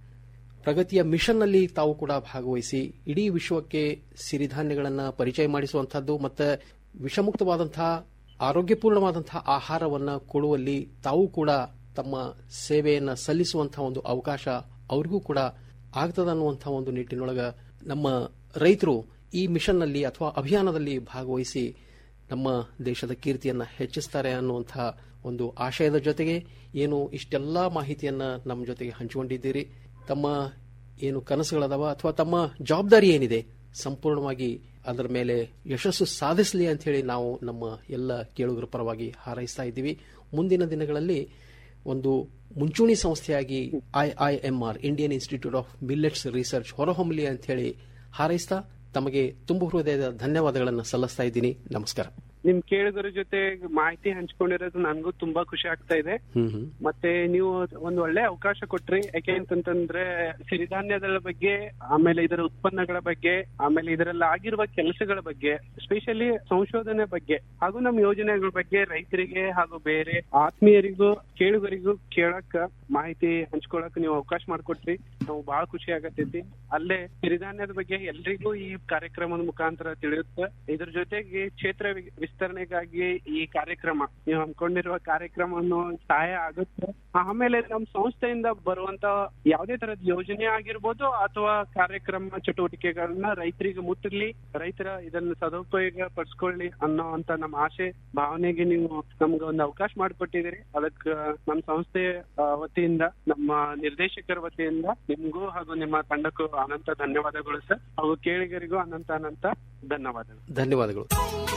ಪ್ರಗತಿಯ ಮಿಷನ್ನಲ್ಲಿ ತಾವು ಕೂಡ ಭಾಗವಹಿಸಿ ಇಡೀ ವಿಶ್ವಕ್ಕೆ ಸಿರಿಧಾನ್ಯಗಳನ್ನು ಪರಿಚಯ ಮಾಡಿಸುವಂತಹದ್ದು ಮತ್ತು ವಿಷಮುಕ್ತವಾದಂತಹ ಆರೋಗ್ಯಪೂರ್ಣವಾದಂತಹ ಆಹಾರವನ್ನು ಕೊಡುವಲ್ಲಿ ತಾವು ಕೂಡ ತಮ್ಮ ಸೇವೆಯನ್ನು ಸಲ್ಲಿಸುವಂತಹ ಒಂದು ಅವಕಾಶ ಅವರಿಗೂ ಕೂಡ ಆಗ್ತದ ಅನ್ನುವಂತಹ ಒಂದು ನಿಟ್ಟಿನೊಳಗ ನಮ್ಮ ರೈತರು ಈ ಮಿಷನ್ನಲ್ಲಿ ಅಥವಾ ಅಭಿಯಾನದಲ್ಲಿ ಭಾಗವಹಿಸಿ ನಮ್ಮ ದೇಶದ ಕೀರ್ತಿಯನ್ನ ಹೆಚ್ಚಿಸ್ತಾರೆ ಅನ್ನುವಂತಹ ಒಂದು ಆಶಯದ ಜೊತೆಗೆ ಏನು ಇಷ್ಟೆಲ್ಲ ಮಾಹಿತಿಯನ್ನ ನಮ್ಮ ಜೊತೆಗೆ ಹಂಚಿಕೊಂಡಿದ್ದೀರಿ ತಮ್ಮ ಏನು ಕನಸುಗಳದಾವ ಅಥವಾ ತಮ್ಮ ಜವಾಬ್ದಾರಿ ಏನಿದೆ ಸಂಪೂರ್ಣವಾಗಿ ಅದರ ಮೇಲೆ ಯಶಸ್ಸು ಸಾಧಿಸಲಿ ಅಂತ ಹೇಳಿ ನಾವು ನಮ್ಮ ಎಲ್ಲ ಕೇಳುಗರ ಪರವಾಗಿ ಹಾರೈಸ್ತಾ ಇದ್ದೀವಿ ಮುಂದಿನ ದಿನಗಳಲ್ಲಿ ಒಂದು ಮುಂಚೂಣಿ ಸಂಸ್ಥೆಯಾಗಿ IIMR Indian institute of millets research ಹೊರಹೊಮ್ಮಲಿ ಅಂತ ಹೇಳಿ ಹಾರೈಸ್ತಾ ತಮಗೆ ತುಂಬ ಹೃದಯದ ಧನ್ಯವಾದಗಳನ್ನು ಸಲ್ಲಿಸ್ತಾ ಇದ್ದೀನಿ ನಮಸ್ಕಾರ ನಿಮ್ ಕೇಳುಗರ ಜೊತೆ ಮಾಹಿತಿ ಹಂಚ್ಕೊಂಡಿರೋದು ನನ್ಗೂ ತುಂಬಾ ಖುಷಿ ಆಗ್ತಾ ಇದೆ ಹ್ಮ್ ಹ್ಮ್ ಮತ್ತೆ ನೀವು ಒಂದು ಒಳ್ಳೆ ಅವಕಾಶ ಕೊಟ್ರಿ ಯಾಕೆ ಅಂತಂತಂದ್ರೆ ಸಿರಿಧಾನ್ಯಗಳ ಬಗ್ಗೆ ಆಮೇಲೆ ಇದರ ಉತ್ಪನ್ನಗಳ ಬಗ್ಗೆ ಆಮೇಲೆ ಇದರಲ್ಲಿ ಆಗಿರುವ ಕೆಲಸಗಳ ಬಗ್ಗೆ ಸ್ಪೆಷಲಿ ಸಂಶೋಧನೆ ಬಗ್ಗೆ ಹಾಗೂ ನಮ್ಮ ಯೋಜನೆಗಳ ಬಗ್ಗೆ ರೈತರಿಗೆ ಹಾಗೂ ಬೇರೆ ಆತ್ಮೀಯರಿಗೂ ಕೇಳುಗರಿಗೂ ಕೇಳಕ್ ಮಾಹಿತಿ ಹಂಚ್ಕೊಳಕ್ ನೀವು ಅವಕಾಶ ಮಾಡಿಕೊಟ್ರಿ ನಾವು ಬಹಳ ಖುಷಿ ಆಗತೈತಿ ಅಲ್ಲೇ ಸಿರಿಧಾನ್ಯದ ಬಗ್ಗೆ ಎಲ್ರಿಗೂ ಈ ಕಾರ್ಯಕ್ರಮದ ಮುಖಾಂತರ ತಿಳಿಯುತ್ತೆ ಇದ್ರ ಜೊತೆಗೆ ಕ್ಷೇತ್ರ ವಿ- ವಿಸ್ತರಣೆಗಾಗಿ ಈ ಕಾರ್ಯಕ್ರಮ ನೀವು ಹಮ್ಮಿಕೊಂಡಿರುವ ಕಾರ್ಯಕ್ರಮವನ್ನು ಸಹಾಯ ಆಗುತ್ತೆ ಆಮೇಲೆ ನಮ್ಮ ಸಂಸ್ಥೆಯಿಂದ ಬರುವಂತ ಯಾವುದೇ ತರದ ಯೋಜನೆ ಆಗಿರ್ಬೋದು ಅಥವಾ ಕಾರ್ಯಕ್ರಮ ಚಟುವಟಿಕೆಗಳನ್ನ ರೈತರಿಗೆ ಮುಟ್ಟಿರ್ಲಿ ರೈತರ ಇದನ್ನ ಸದುಪಯೋಗ ಪಡಿಸ್ಕೊಳ್ಳಿ ಅನ್ನೋ ಅಂತ ನಮ್ಮ ಆಸೆ ಭಾವನೆಗೆ ನೀವು ನಮ್ಗೆ ಒಂದು ಅವಕಾಶ ಮಾಡಿಕೊಟ್ಟಿದ್ದೀರಿ ಅದಕ್ಕೆ ನಮ್ಮ ಸಂಸ್ಥೆ ಆ, ವತಿಯಿಂದ ನಮ್ಮ ನಿರ್ದೇಶಕರ ವತಿಯಿಂದ ನಿಮ್ಗೂ ಹಾಗೂ ನಿಮ್ಮ ತಂಡಕ್ಕೂ ಅನಂತ ಧನ್ಯವಾದಗಳು ಸರ್ ಹಾಗೂ ಕೇಳಿಗರಿಗೂ ಅನಂತ ಅನಂತ ಧನ್ಯವಾದಗಳು ಧನ್ಯವಾದಗಳು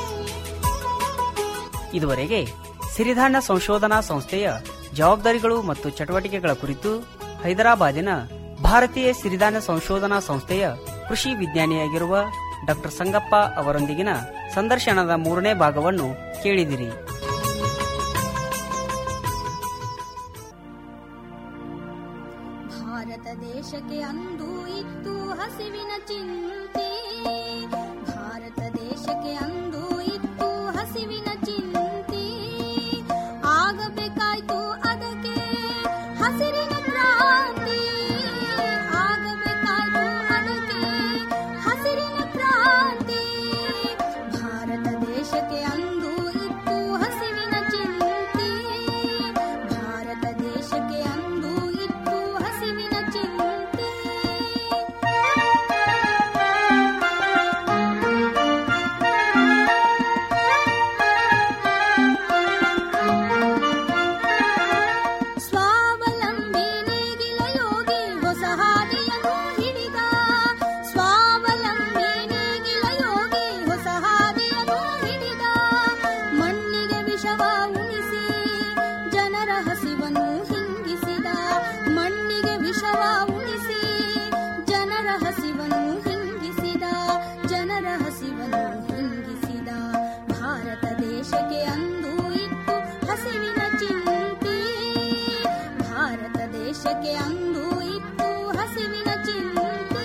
ಇದುವರೆಗೆ ಸಿರಿಧಾನ್ಯ ಸಂಶೋಧನಾ ಸಂಸ್ಥೆಯ ಜವಾಬ್ದಾರಿಗಳು ಮತ್ತು ಚಟುವಟಿಕೆಗಳ ಕುರಿತು ಹೈದರಾಬಾದಿನ ಭಾರತೀಯ ಸಿರಿಧಾನ್ಯ ಸಂಶೋಧನಾ ಸಂಸ್ಥೆಯ ಕೃಷಿ ವಿಜ್ಞಾನಿಯಾಗಿರುವ ಡಾಕ್ಟರ್ ಸಂಗಪ್ಪ ಅವರೊಂದಿಗಿನ ಸಂದರ್ಶನದ ಮೂರನೇ ಭಾಗವನ್ನು ಕೇಳಿದಿರಿ ಭಾರತ ದೇಶಕ್ಕೆ ಅಂದು ಇತ್ತು ಹಸಿವಿನ ಚಿಂತೆ ಭಾರತ ದೇಶಕ್ಕೆ ಅಂದು ಇತ್ತು ಹಸಿವಿನ ಚಿಂತೆ ಆಗಬೇಕಾಯ್ತು ಅದಕ್ಕೆ ಹಸಿರಿನ ಕ್ರಾಂತಿ ಆಗಬೇಕಾಯ್ತು ಅದಕ್ಕೆ ಹಸಿರಿನ ಕ್ರಾಂತಿ ಭಾರತ ದೇಶಕ್ಕೆ ಅಂದು ಇತ್ತು ಹಸಿವಿನ ಚಿಂತೆ ಭಾರತ ದೇಶಕ್ಕೆ ಅಂದು ಇತ್ತು ಹಸಿವಿನ ಚಿಂತೆ ಸ್ವಾವಲಂಬಿ ನೇಗಿಲ ಯೋಗಿ ಹೊಸ ಹಾದಿಯನ್ನು ಹಿಡಿದ ಸ್ವಾವಲಂಬಿ ನೇಗಿಲ ಯೋಗಿ ಹೊಸ ಹಾದಿಯನ್ನು ಹಿಡಿದ ಮಣ್ಣಿಗೆ ವಿಷವ ಉಣಿಸಿ ಜನರ ಹಸಿವನ್ನು ಹಿಂಗಿಸಿದ ಮಣ್ಣಿಗೆ ವಿಷವ ಉಣಿಸಿ ಜನರ ಹಸಿವನ್ನು ಹಿಂಗಿಸಿದ ಜನರ ಹಸಿವನ್ನು ಹಿಂಗಿಸಿದ ಭಾರತ ದೇಶಕ್ಕೆ ಅಂದು ಇತ್ತು ಹಸಿವಿನ ಚಿಂತೆ ಭಾರತ ದೇಶಕ್ಕೆ ಅಂದು ಇತ್ತು ಹಸಿವಿನ ಚಿಂತೆ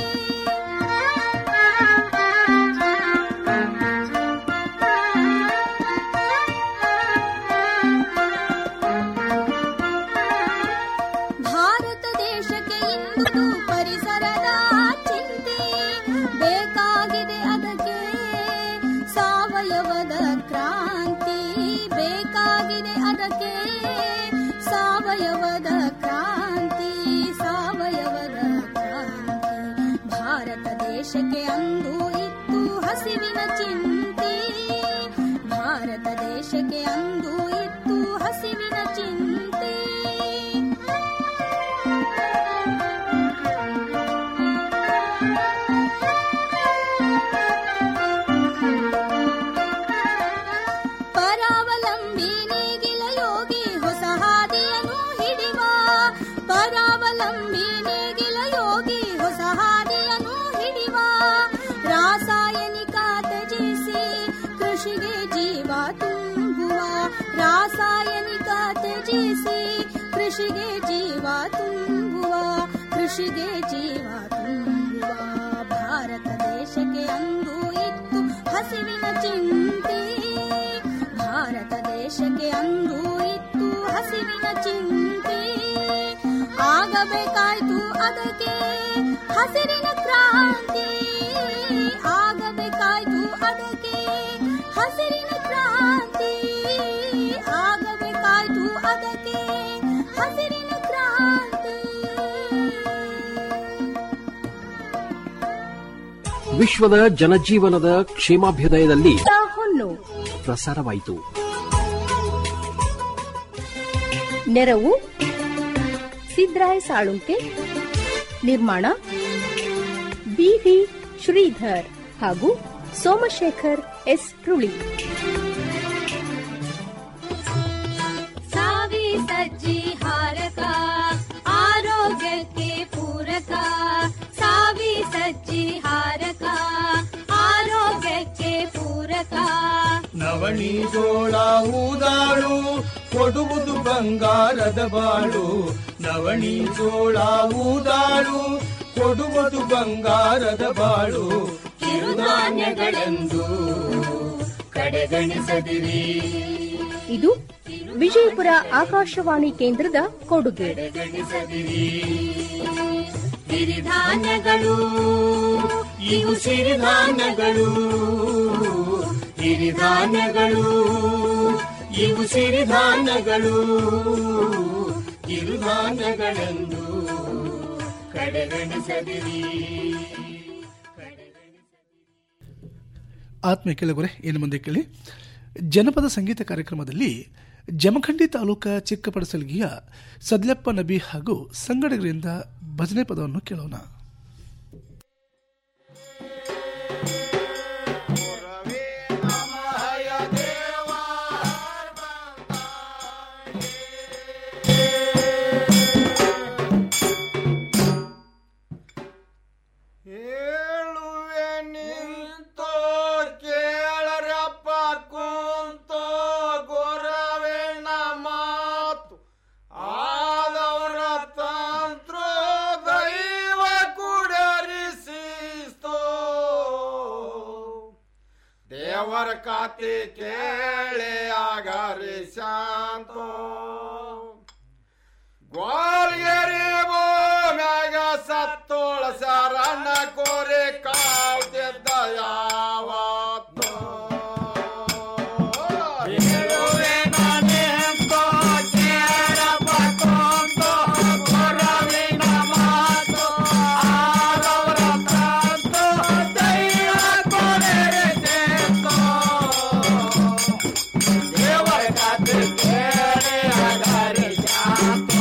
ಭಾರತ ದೇಶಕ್ಕೆ ಇಂದು ಪರಿಸರದ ಚಿಂತೆ ಬೇಕಾಗಿದೆ ಅದಕ್ಕೆ ಸಾವಯವದ ಕ್ರಾಂತಿ ಬೇಕಾಗಿದೆ ಅದಕ್ಕೆ ಸಾವಯವದ ಕ್ರಾಂತಿ ಸಾವಯವದ ಕ್ರಾಂತಿ ಭಾರತ ದೇಶಕ್ಕೆ ಅಂದು ಇತ್ತು ಹಸಿವಿನ ಚಿಂತೆ ಭಾರತ ದೇಶಕ್ಕೆ ಅಂದು ಇತ್ತು ಹಸಿವಿನ ಚಿಂತೆ ಪರಾವಲಂಬಿ ನೇಗಿಲ ಯೋಗಿ ಹೊಸ ಹಾದಿಯನ್ನು ಹಿಡಿವ ಪರಾವಲಂಬಿ ನೇಗಿಲ ಯೋಗಿ ಹೊಸ ಹಾದಿಯನ್ನು ಹಿಡಿವ ರಾಸಾಯನಿಕ ತ್ಯಜಿಸಿ ಕೃಷಿಗೆ ಜೀವ ತುಂಬುವ ರಾಸಾಯನಿಕ ತ್ಯಜಿಸಿ ಕೃಷಿಗೆ ಜೀವ ತುಂಬುವ ಕೃಷಿಗೆ ಜೀವ ತುಂಬುವ ಭಾರತ ದೇಶಕ್ಕೆ ಅಂದು ಇತ್ತು ಹಸಿವಿನ ಚಿಂತೆ ಭಾರತ ದೇಶಕ್ಕೆ ಅಂದು ಇತ್ತು ಹಸಿವಿನ ಚಿಂತೆ ಆಗಬೇಕಾಯ್ತು ಅದಕ್ಕೆ ಹಸಿರಿನ ಕ್ರಾಂತಿ ಆಗಬೇಕಾಯ್ತು ಅದಕ್ಕೆ ಹಸಿರಿನ ಕ್ರಾಂತಿ ಆಗಬೇಕಾಯ್ತು ಅದಕ್ಕೆ ಹಸಿರಿನ ಕ್ರಾಂತಿ ವಿಶ್ವದ ಜನಜೀವನದ ಕ್ಷೇಮಾಭ್ಯುದಯದಲ್ಲಿ ಹೊನ್ನು ಪ್ರಸಾರವಾಯಿತು ನೆರವು ಸಿದ್ರಾಯ ಸಾಳುಂಕೆ ನಿರ್ಮಾಣ ಬಿವಿ ಶ್ರೀಧರ್ ಹಾಗೂ ಸೋಮಶೇಖರ್ ಎಸ್ ರುಳಿ ಸಾವಿ ಸಜ್ಜಿ ಹಾರಕ ಆರೋಗ್ಯಕ್ಕೆ ಪೂರಕ ಸಾವಿ ಸಜ್ಜಿ ಹಾರಕ ಆರೋಗ್ಯಕ್ಕೆ ಪೂರಕ ನವಣಿ ಜೋಳ ಊದಾಳು ಕೊಡುವುದು ಬಂಗಾರದ ಬಾಳು ನವಣಿ ಜೋಳ ಊದಾಳು ಕೊಡುವುದು ಬಂಗಾರದ ಬಾಳು ಕಿರುಧಾನ್ಯಗಳೆಂದು ಕಡೆಗಣಿಸದಿರಿ ಇದು ವಿಜಯಪುರ ಆಕಾಶವಾಣಿ ಕೇಂದ್ರದ ಕೊಡುಗೆ ಸಿರಿಧಾನ್ಯಗಳು ಇವು ಸಿರಿಧಾನ್ಯಗಳು ಸಿರಿಧಾನ್ಯಗಳು ಇವು ಸಿರಿಧಾನ್ಯಗಳು ಕಿರುಧಾನ್ಯಗಳೆಂದು ಕಡೆಗಣಿಸದಿರಿ ಆತ್ಮೀಯ ಕೆಳಗೊರೆ ಇನ್ನು ಮುಂದೆ ಕೇಳಿ ಜನಪದ ಸಂಗೀತ ಕಾರ್ಯಕ್ರಮದಲ್ಲಿ ಜಮಖಂಡಿ ತಾಲೂಕ ಚಿಕ್ಕಪಡಸಲ್ಗಿಯ ಸದ್ಲಪ್ಪ ನಬಿ ಹಾಗೂ ಸಂಗಡಿಗರಿಂದ ಭಜನೆ ಪದವನ್ನು ಕೇಳೋಣ ಹೇಳುವೆ ನಿಂತೋ ಕೇಳರಪ್ಪ ಕುಂತೋ ಗೊರವೇಣ ಮಾತು ಆದವರ ತಂತ್ರ ದೈವ ಕುಡರಿಸಿಸ್ತೋ ದೇವರ ಕಾತಿ ಕೇಳಿ ಆಗರಿ ಶಾಂತೋ ಗ್ವಾಲ್ಗೆರಿ ಮ್ಯಾಗ ಸತ್ತೋಳ ಶರಣ ಕೋರೆ ಕಾವ್ಯದ ಯಾವತ್ತೋ ಹೇಳುವೆ ನಾನೆಂತೋ ಕೇಳಪ್ಪ ಕೊಂತೋ ಕೊರವಿನ ಮಾತು ಆದವರ ತಂತೋ ದೈವ ಕೊನೆರೆ ಸೇರ್ತೋ ದೇವರ ಕಾತೆ ಕೇಳಿ ಆಗರಿ ಶಾಂತೋ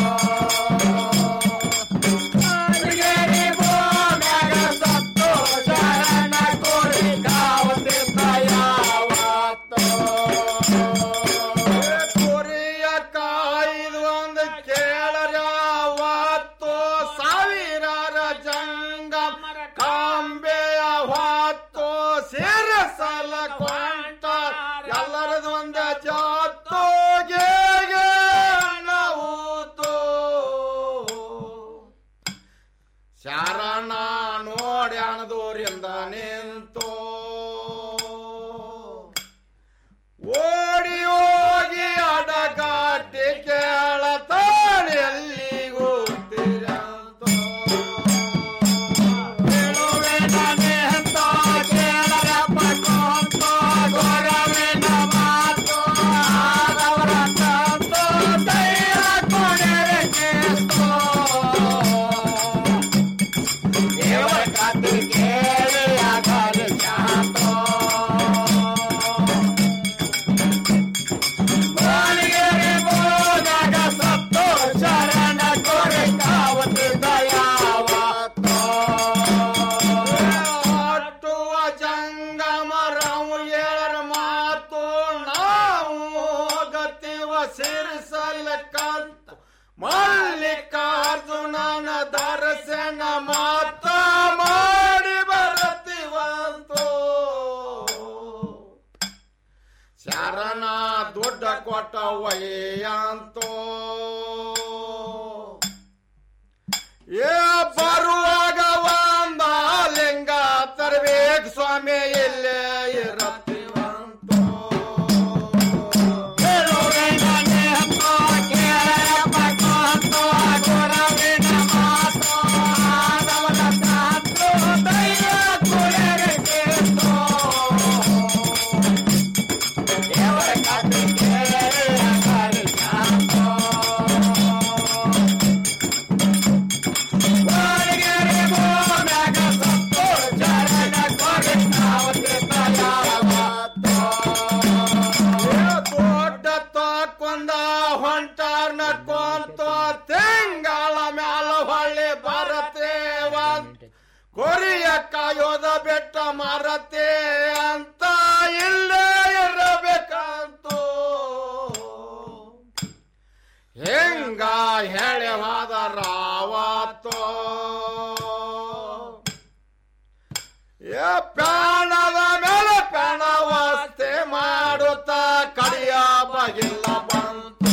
ಅರಿಗೆರಿ ಮ್ಯಾಗ ಸತ್ತೋ ಶರಣ ಕೋರಿ ಕಾವತಿದ್ದ ಯಾವತ್ತೋ ಕುರಿಯ ಕಾಯ್ದು ಒಂದು ಕೇಳರ್ಯಾವತ್ತು ಸಾವಿರಾರ ಜಂಗಮ ಕಾಂಬೆಯ ಹೊತ್ತು ಸೇರಸಲ ಕೊಂಟ ಎಲ್ಲರದು ಒಂದ ಜಾತು ಗೇಗೆ ನೂತು ಶರಣ ನೋಡಿ ಅಣದೂರಿಂದ ನಿಂತು ಓಡಿ ಹೋಗಿ ಅಡಗಾಟಿ ಕೇಳತಾನೆ ಎಲ್ಲಿಗೂ ತಿರಂತು ಹೇಳುವೆ ನಾನೇ ಅಂತ ಕೇಳರಪ್ಪ ಕೊಂತು ಗೊರವಿನ ಮಾತು ಆದವರ ತಂತು ದೈವ ಕೊನೆರೆ ಕೇಳ್ತು ದೇವರ ಕಾತು ಕೇಳಿ ಆಗಲು ಶಾಂತೋ ಬಾಳಿಗೆರೆ ಹೋದಾಗ ಸತ್ತೋ ಶರಣ ಕೊರೆ ಕಾವತ್ತು ದಯಾವತ್ತೋ ಅಟ್ಟುವ ಜಂಗಮರವು ಏಳರ ಮಾತು ನಾವು ಗತಿವ ಸಿರಿಸಲ್ಲ ಕಂತ ಮಲ್ಲಿಕಾರ್ಜುನನ ದರ್ಶನ ಮಾತ ಮಾಡಿ ಬರತಿವಂತೋ ಶರಣ ದೊಡ್ಡ ಕೊಟ್ಟ ವಯ್ಯಂತೋ ಏ ಬರುವಾಗ ಒಂದ ಲಿಂಗ ತರಬೇಕು ಸ್ವಾಮಿ ಇಲ್ಲೇ ಇರತ್ತಿವಂತೋ ಹೇಳುವೆ ನಾನೇ ಅಂತ ಕೇಳಪ್ಪ ಕೊಂತೋ ಗೊರವಿನ ಮಾತು ಆದವನ ತಾತು ದೈವ ಕುಳೆರೆ ಕೇಳ್ತೋ ದೇವರ ಕಾತು ಕೇಳಿ ಆಗಲಿ ಶಾಂತೋ ಬಾಳಿಗೆರೆ ಮ್ಯಾಗ ಸತ್ತೋ ಶರಣ ಕೊರೆ ಕಾವತ್ತು ದಯಾವತ್ತೋ ದೊಡ್ಡ ತಕೊಂಡ ಹೊಂಟಾರ್ ನಡ್ಕೊಂತ ತೆಂಗಳ ಮ್ಯಾಲ ಹೊಳ್ಳಿ ಬರತೇವಂತ ಕೊರಿಯ ಕಾ ಕಾಯೋದ ಬೆಟ್ಟ ಮರತೆ ಅಂತ ಇಲ್ಲೇ ಇರಬೇಕಂತೂ ಹೆಂಗ ಹೇಳವಾದ ರಾವತ್ತೋ ಏ ಪ್ರಾಣದ ಮೇಲೆ ಪ್ರಾಣವಸ್ತೆ ಮಾಡುತ್ತಾ ಕಡಿಯ ಬಗಿಲ್ಲ ಬಂತು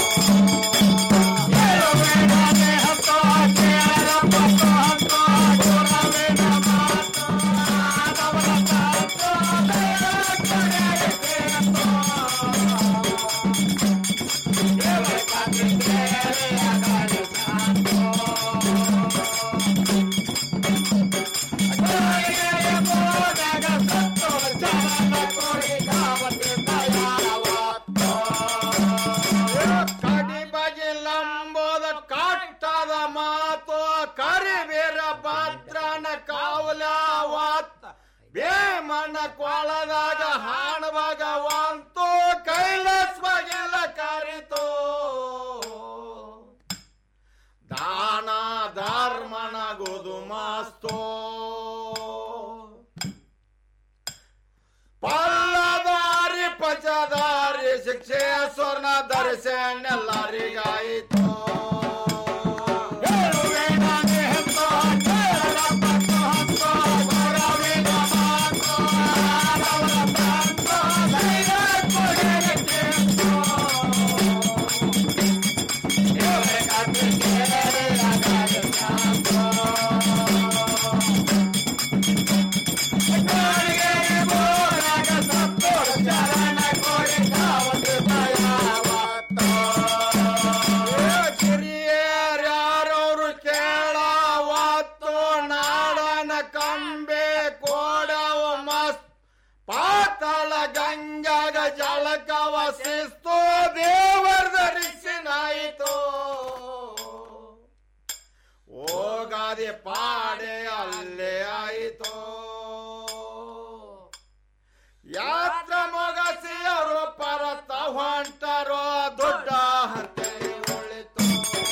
ಕಡಿಬಗಿಲಂಬೋದ ಕಾಟದ ಮಾತು ಕರಿವೀರ ಭದ್ರನ ಕಾವಲವತ್ ಬೇಮಣ್ಣ ಕೊಳದಾಗ ಹಾಣ ಭಗವಂತು ಕೈಲಾಸ ಬಗೆಲ್ಲ ಕರಿತು ದಾನ ಧರ್ಮನ ಗುದು ಮಾಸ್ತೋ ಪಲ್ಲದಾರಿ ಪಚದಾರಿ ಶಿಕ್ಷೆ ಸ್ವರ್ಣ ಧರಿಸಣ್ಣೆಲ್ಲರಿಗಾಯಿತು ಕಿರಿಯರ್ಯಾರವ್ರು ಕೇಳವತ್ತು ನಾಡನ ಕಂಬೆ ಕೋಡವ ಮಸ್ತ್ ಪಾತಾಳ ಗಂಗಾಗ ಜಳಕವ ಶಿಸ್ತು ದೇವರ ಧರಿಸಿನಾಯಿತು ಹೋಗಾದೆ ಪಾಡೆ ಅಲ್ಲೇ ಆಯಿತು ಯಾತ್ರ ಮೊಗಸಿ ಅವರು ಪರತ ಹೊಂಟರೋ ದೊಡ್ಡ ಹಂತೆ ಉಳಿತು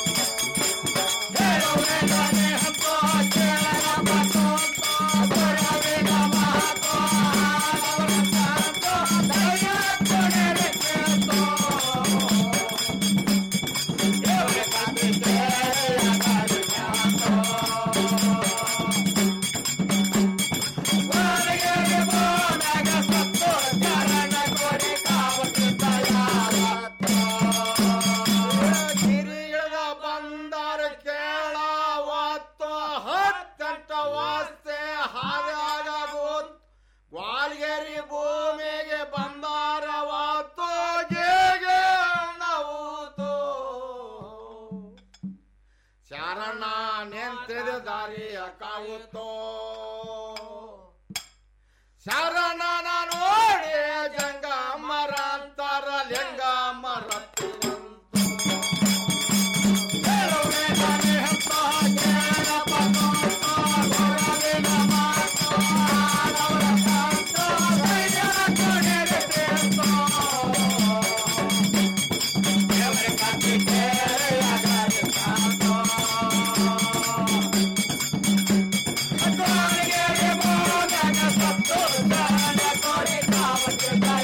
ಗಿರಿಗಿಳದ ಬಂದಾರ ಕೇಳವತ್ತು ಹತ್ತಂಟ ವಾಸ್ತೆ ಹಾದಾಗ ಗೊತ್ತು ಗ್ವಾಲ್ಗೇರಿ ಭೂಮಿಗೆ ಬಂದಾರವತ್ತು ಗೇಗೆ ನವೂತು ಶರಣ ನಿಂತಿದ ದಾರಿಯ ಕಾವುತ್ತೋ ಶರಣ ನೋಡಿ ಜಂಗ ಮರ ಅಂತಾರ ಲಿಂಗ ಮರ ಕಿರಿಯದ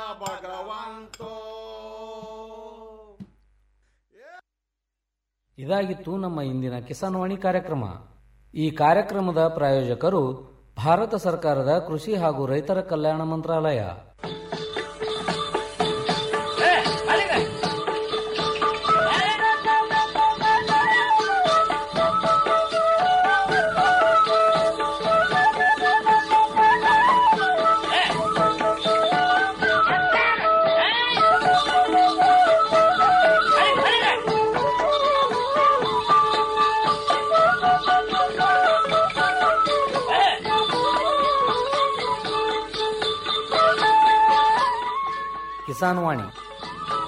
ಭಗವಂತೋ ಇದಾಗಿತ್ತು ನಮ್ಮ ಇಂದಿನ ಕಿಸಾನ್ ವಾಣಿ ಕಾರ್ಯಕ್ರಮ ಈ ಕಾರ್ಯಕ್ರಮದ ಪ್ರಾಯೋಜಕರು ಭಾರತ ಸರ್ಕಾರದ ಕೃಷಿ ಹಾಗೂ ರೈತರ ಕಲ್ಯಾಣ ಮಂತ್ರಾಲಯ ಕಿಸಾನ್ ವಾಣಿ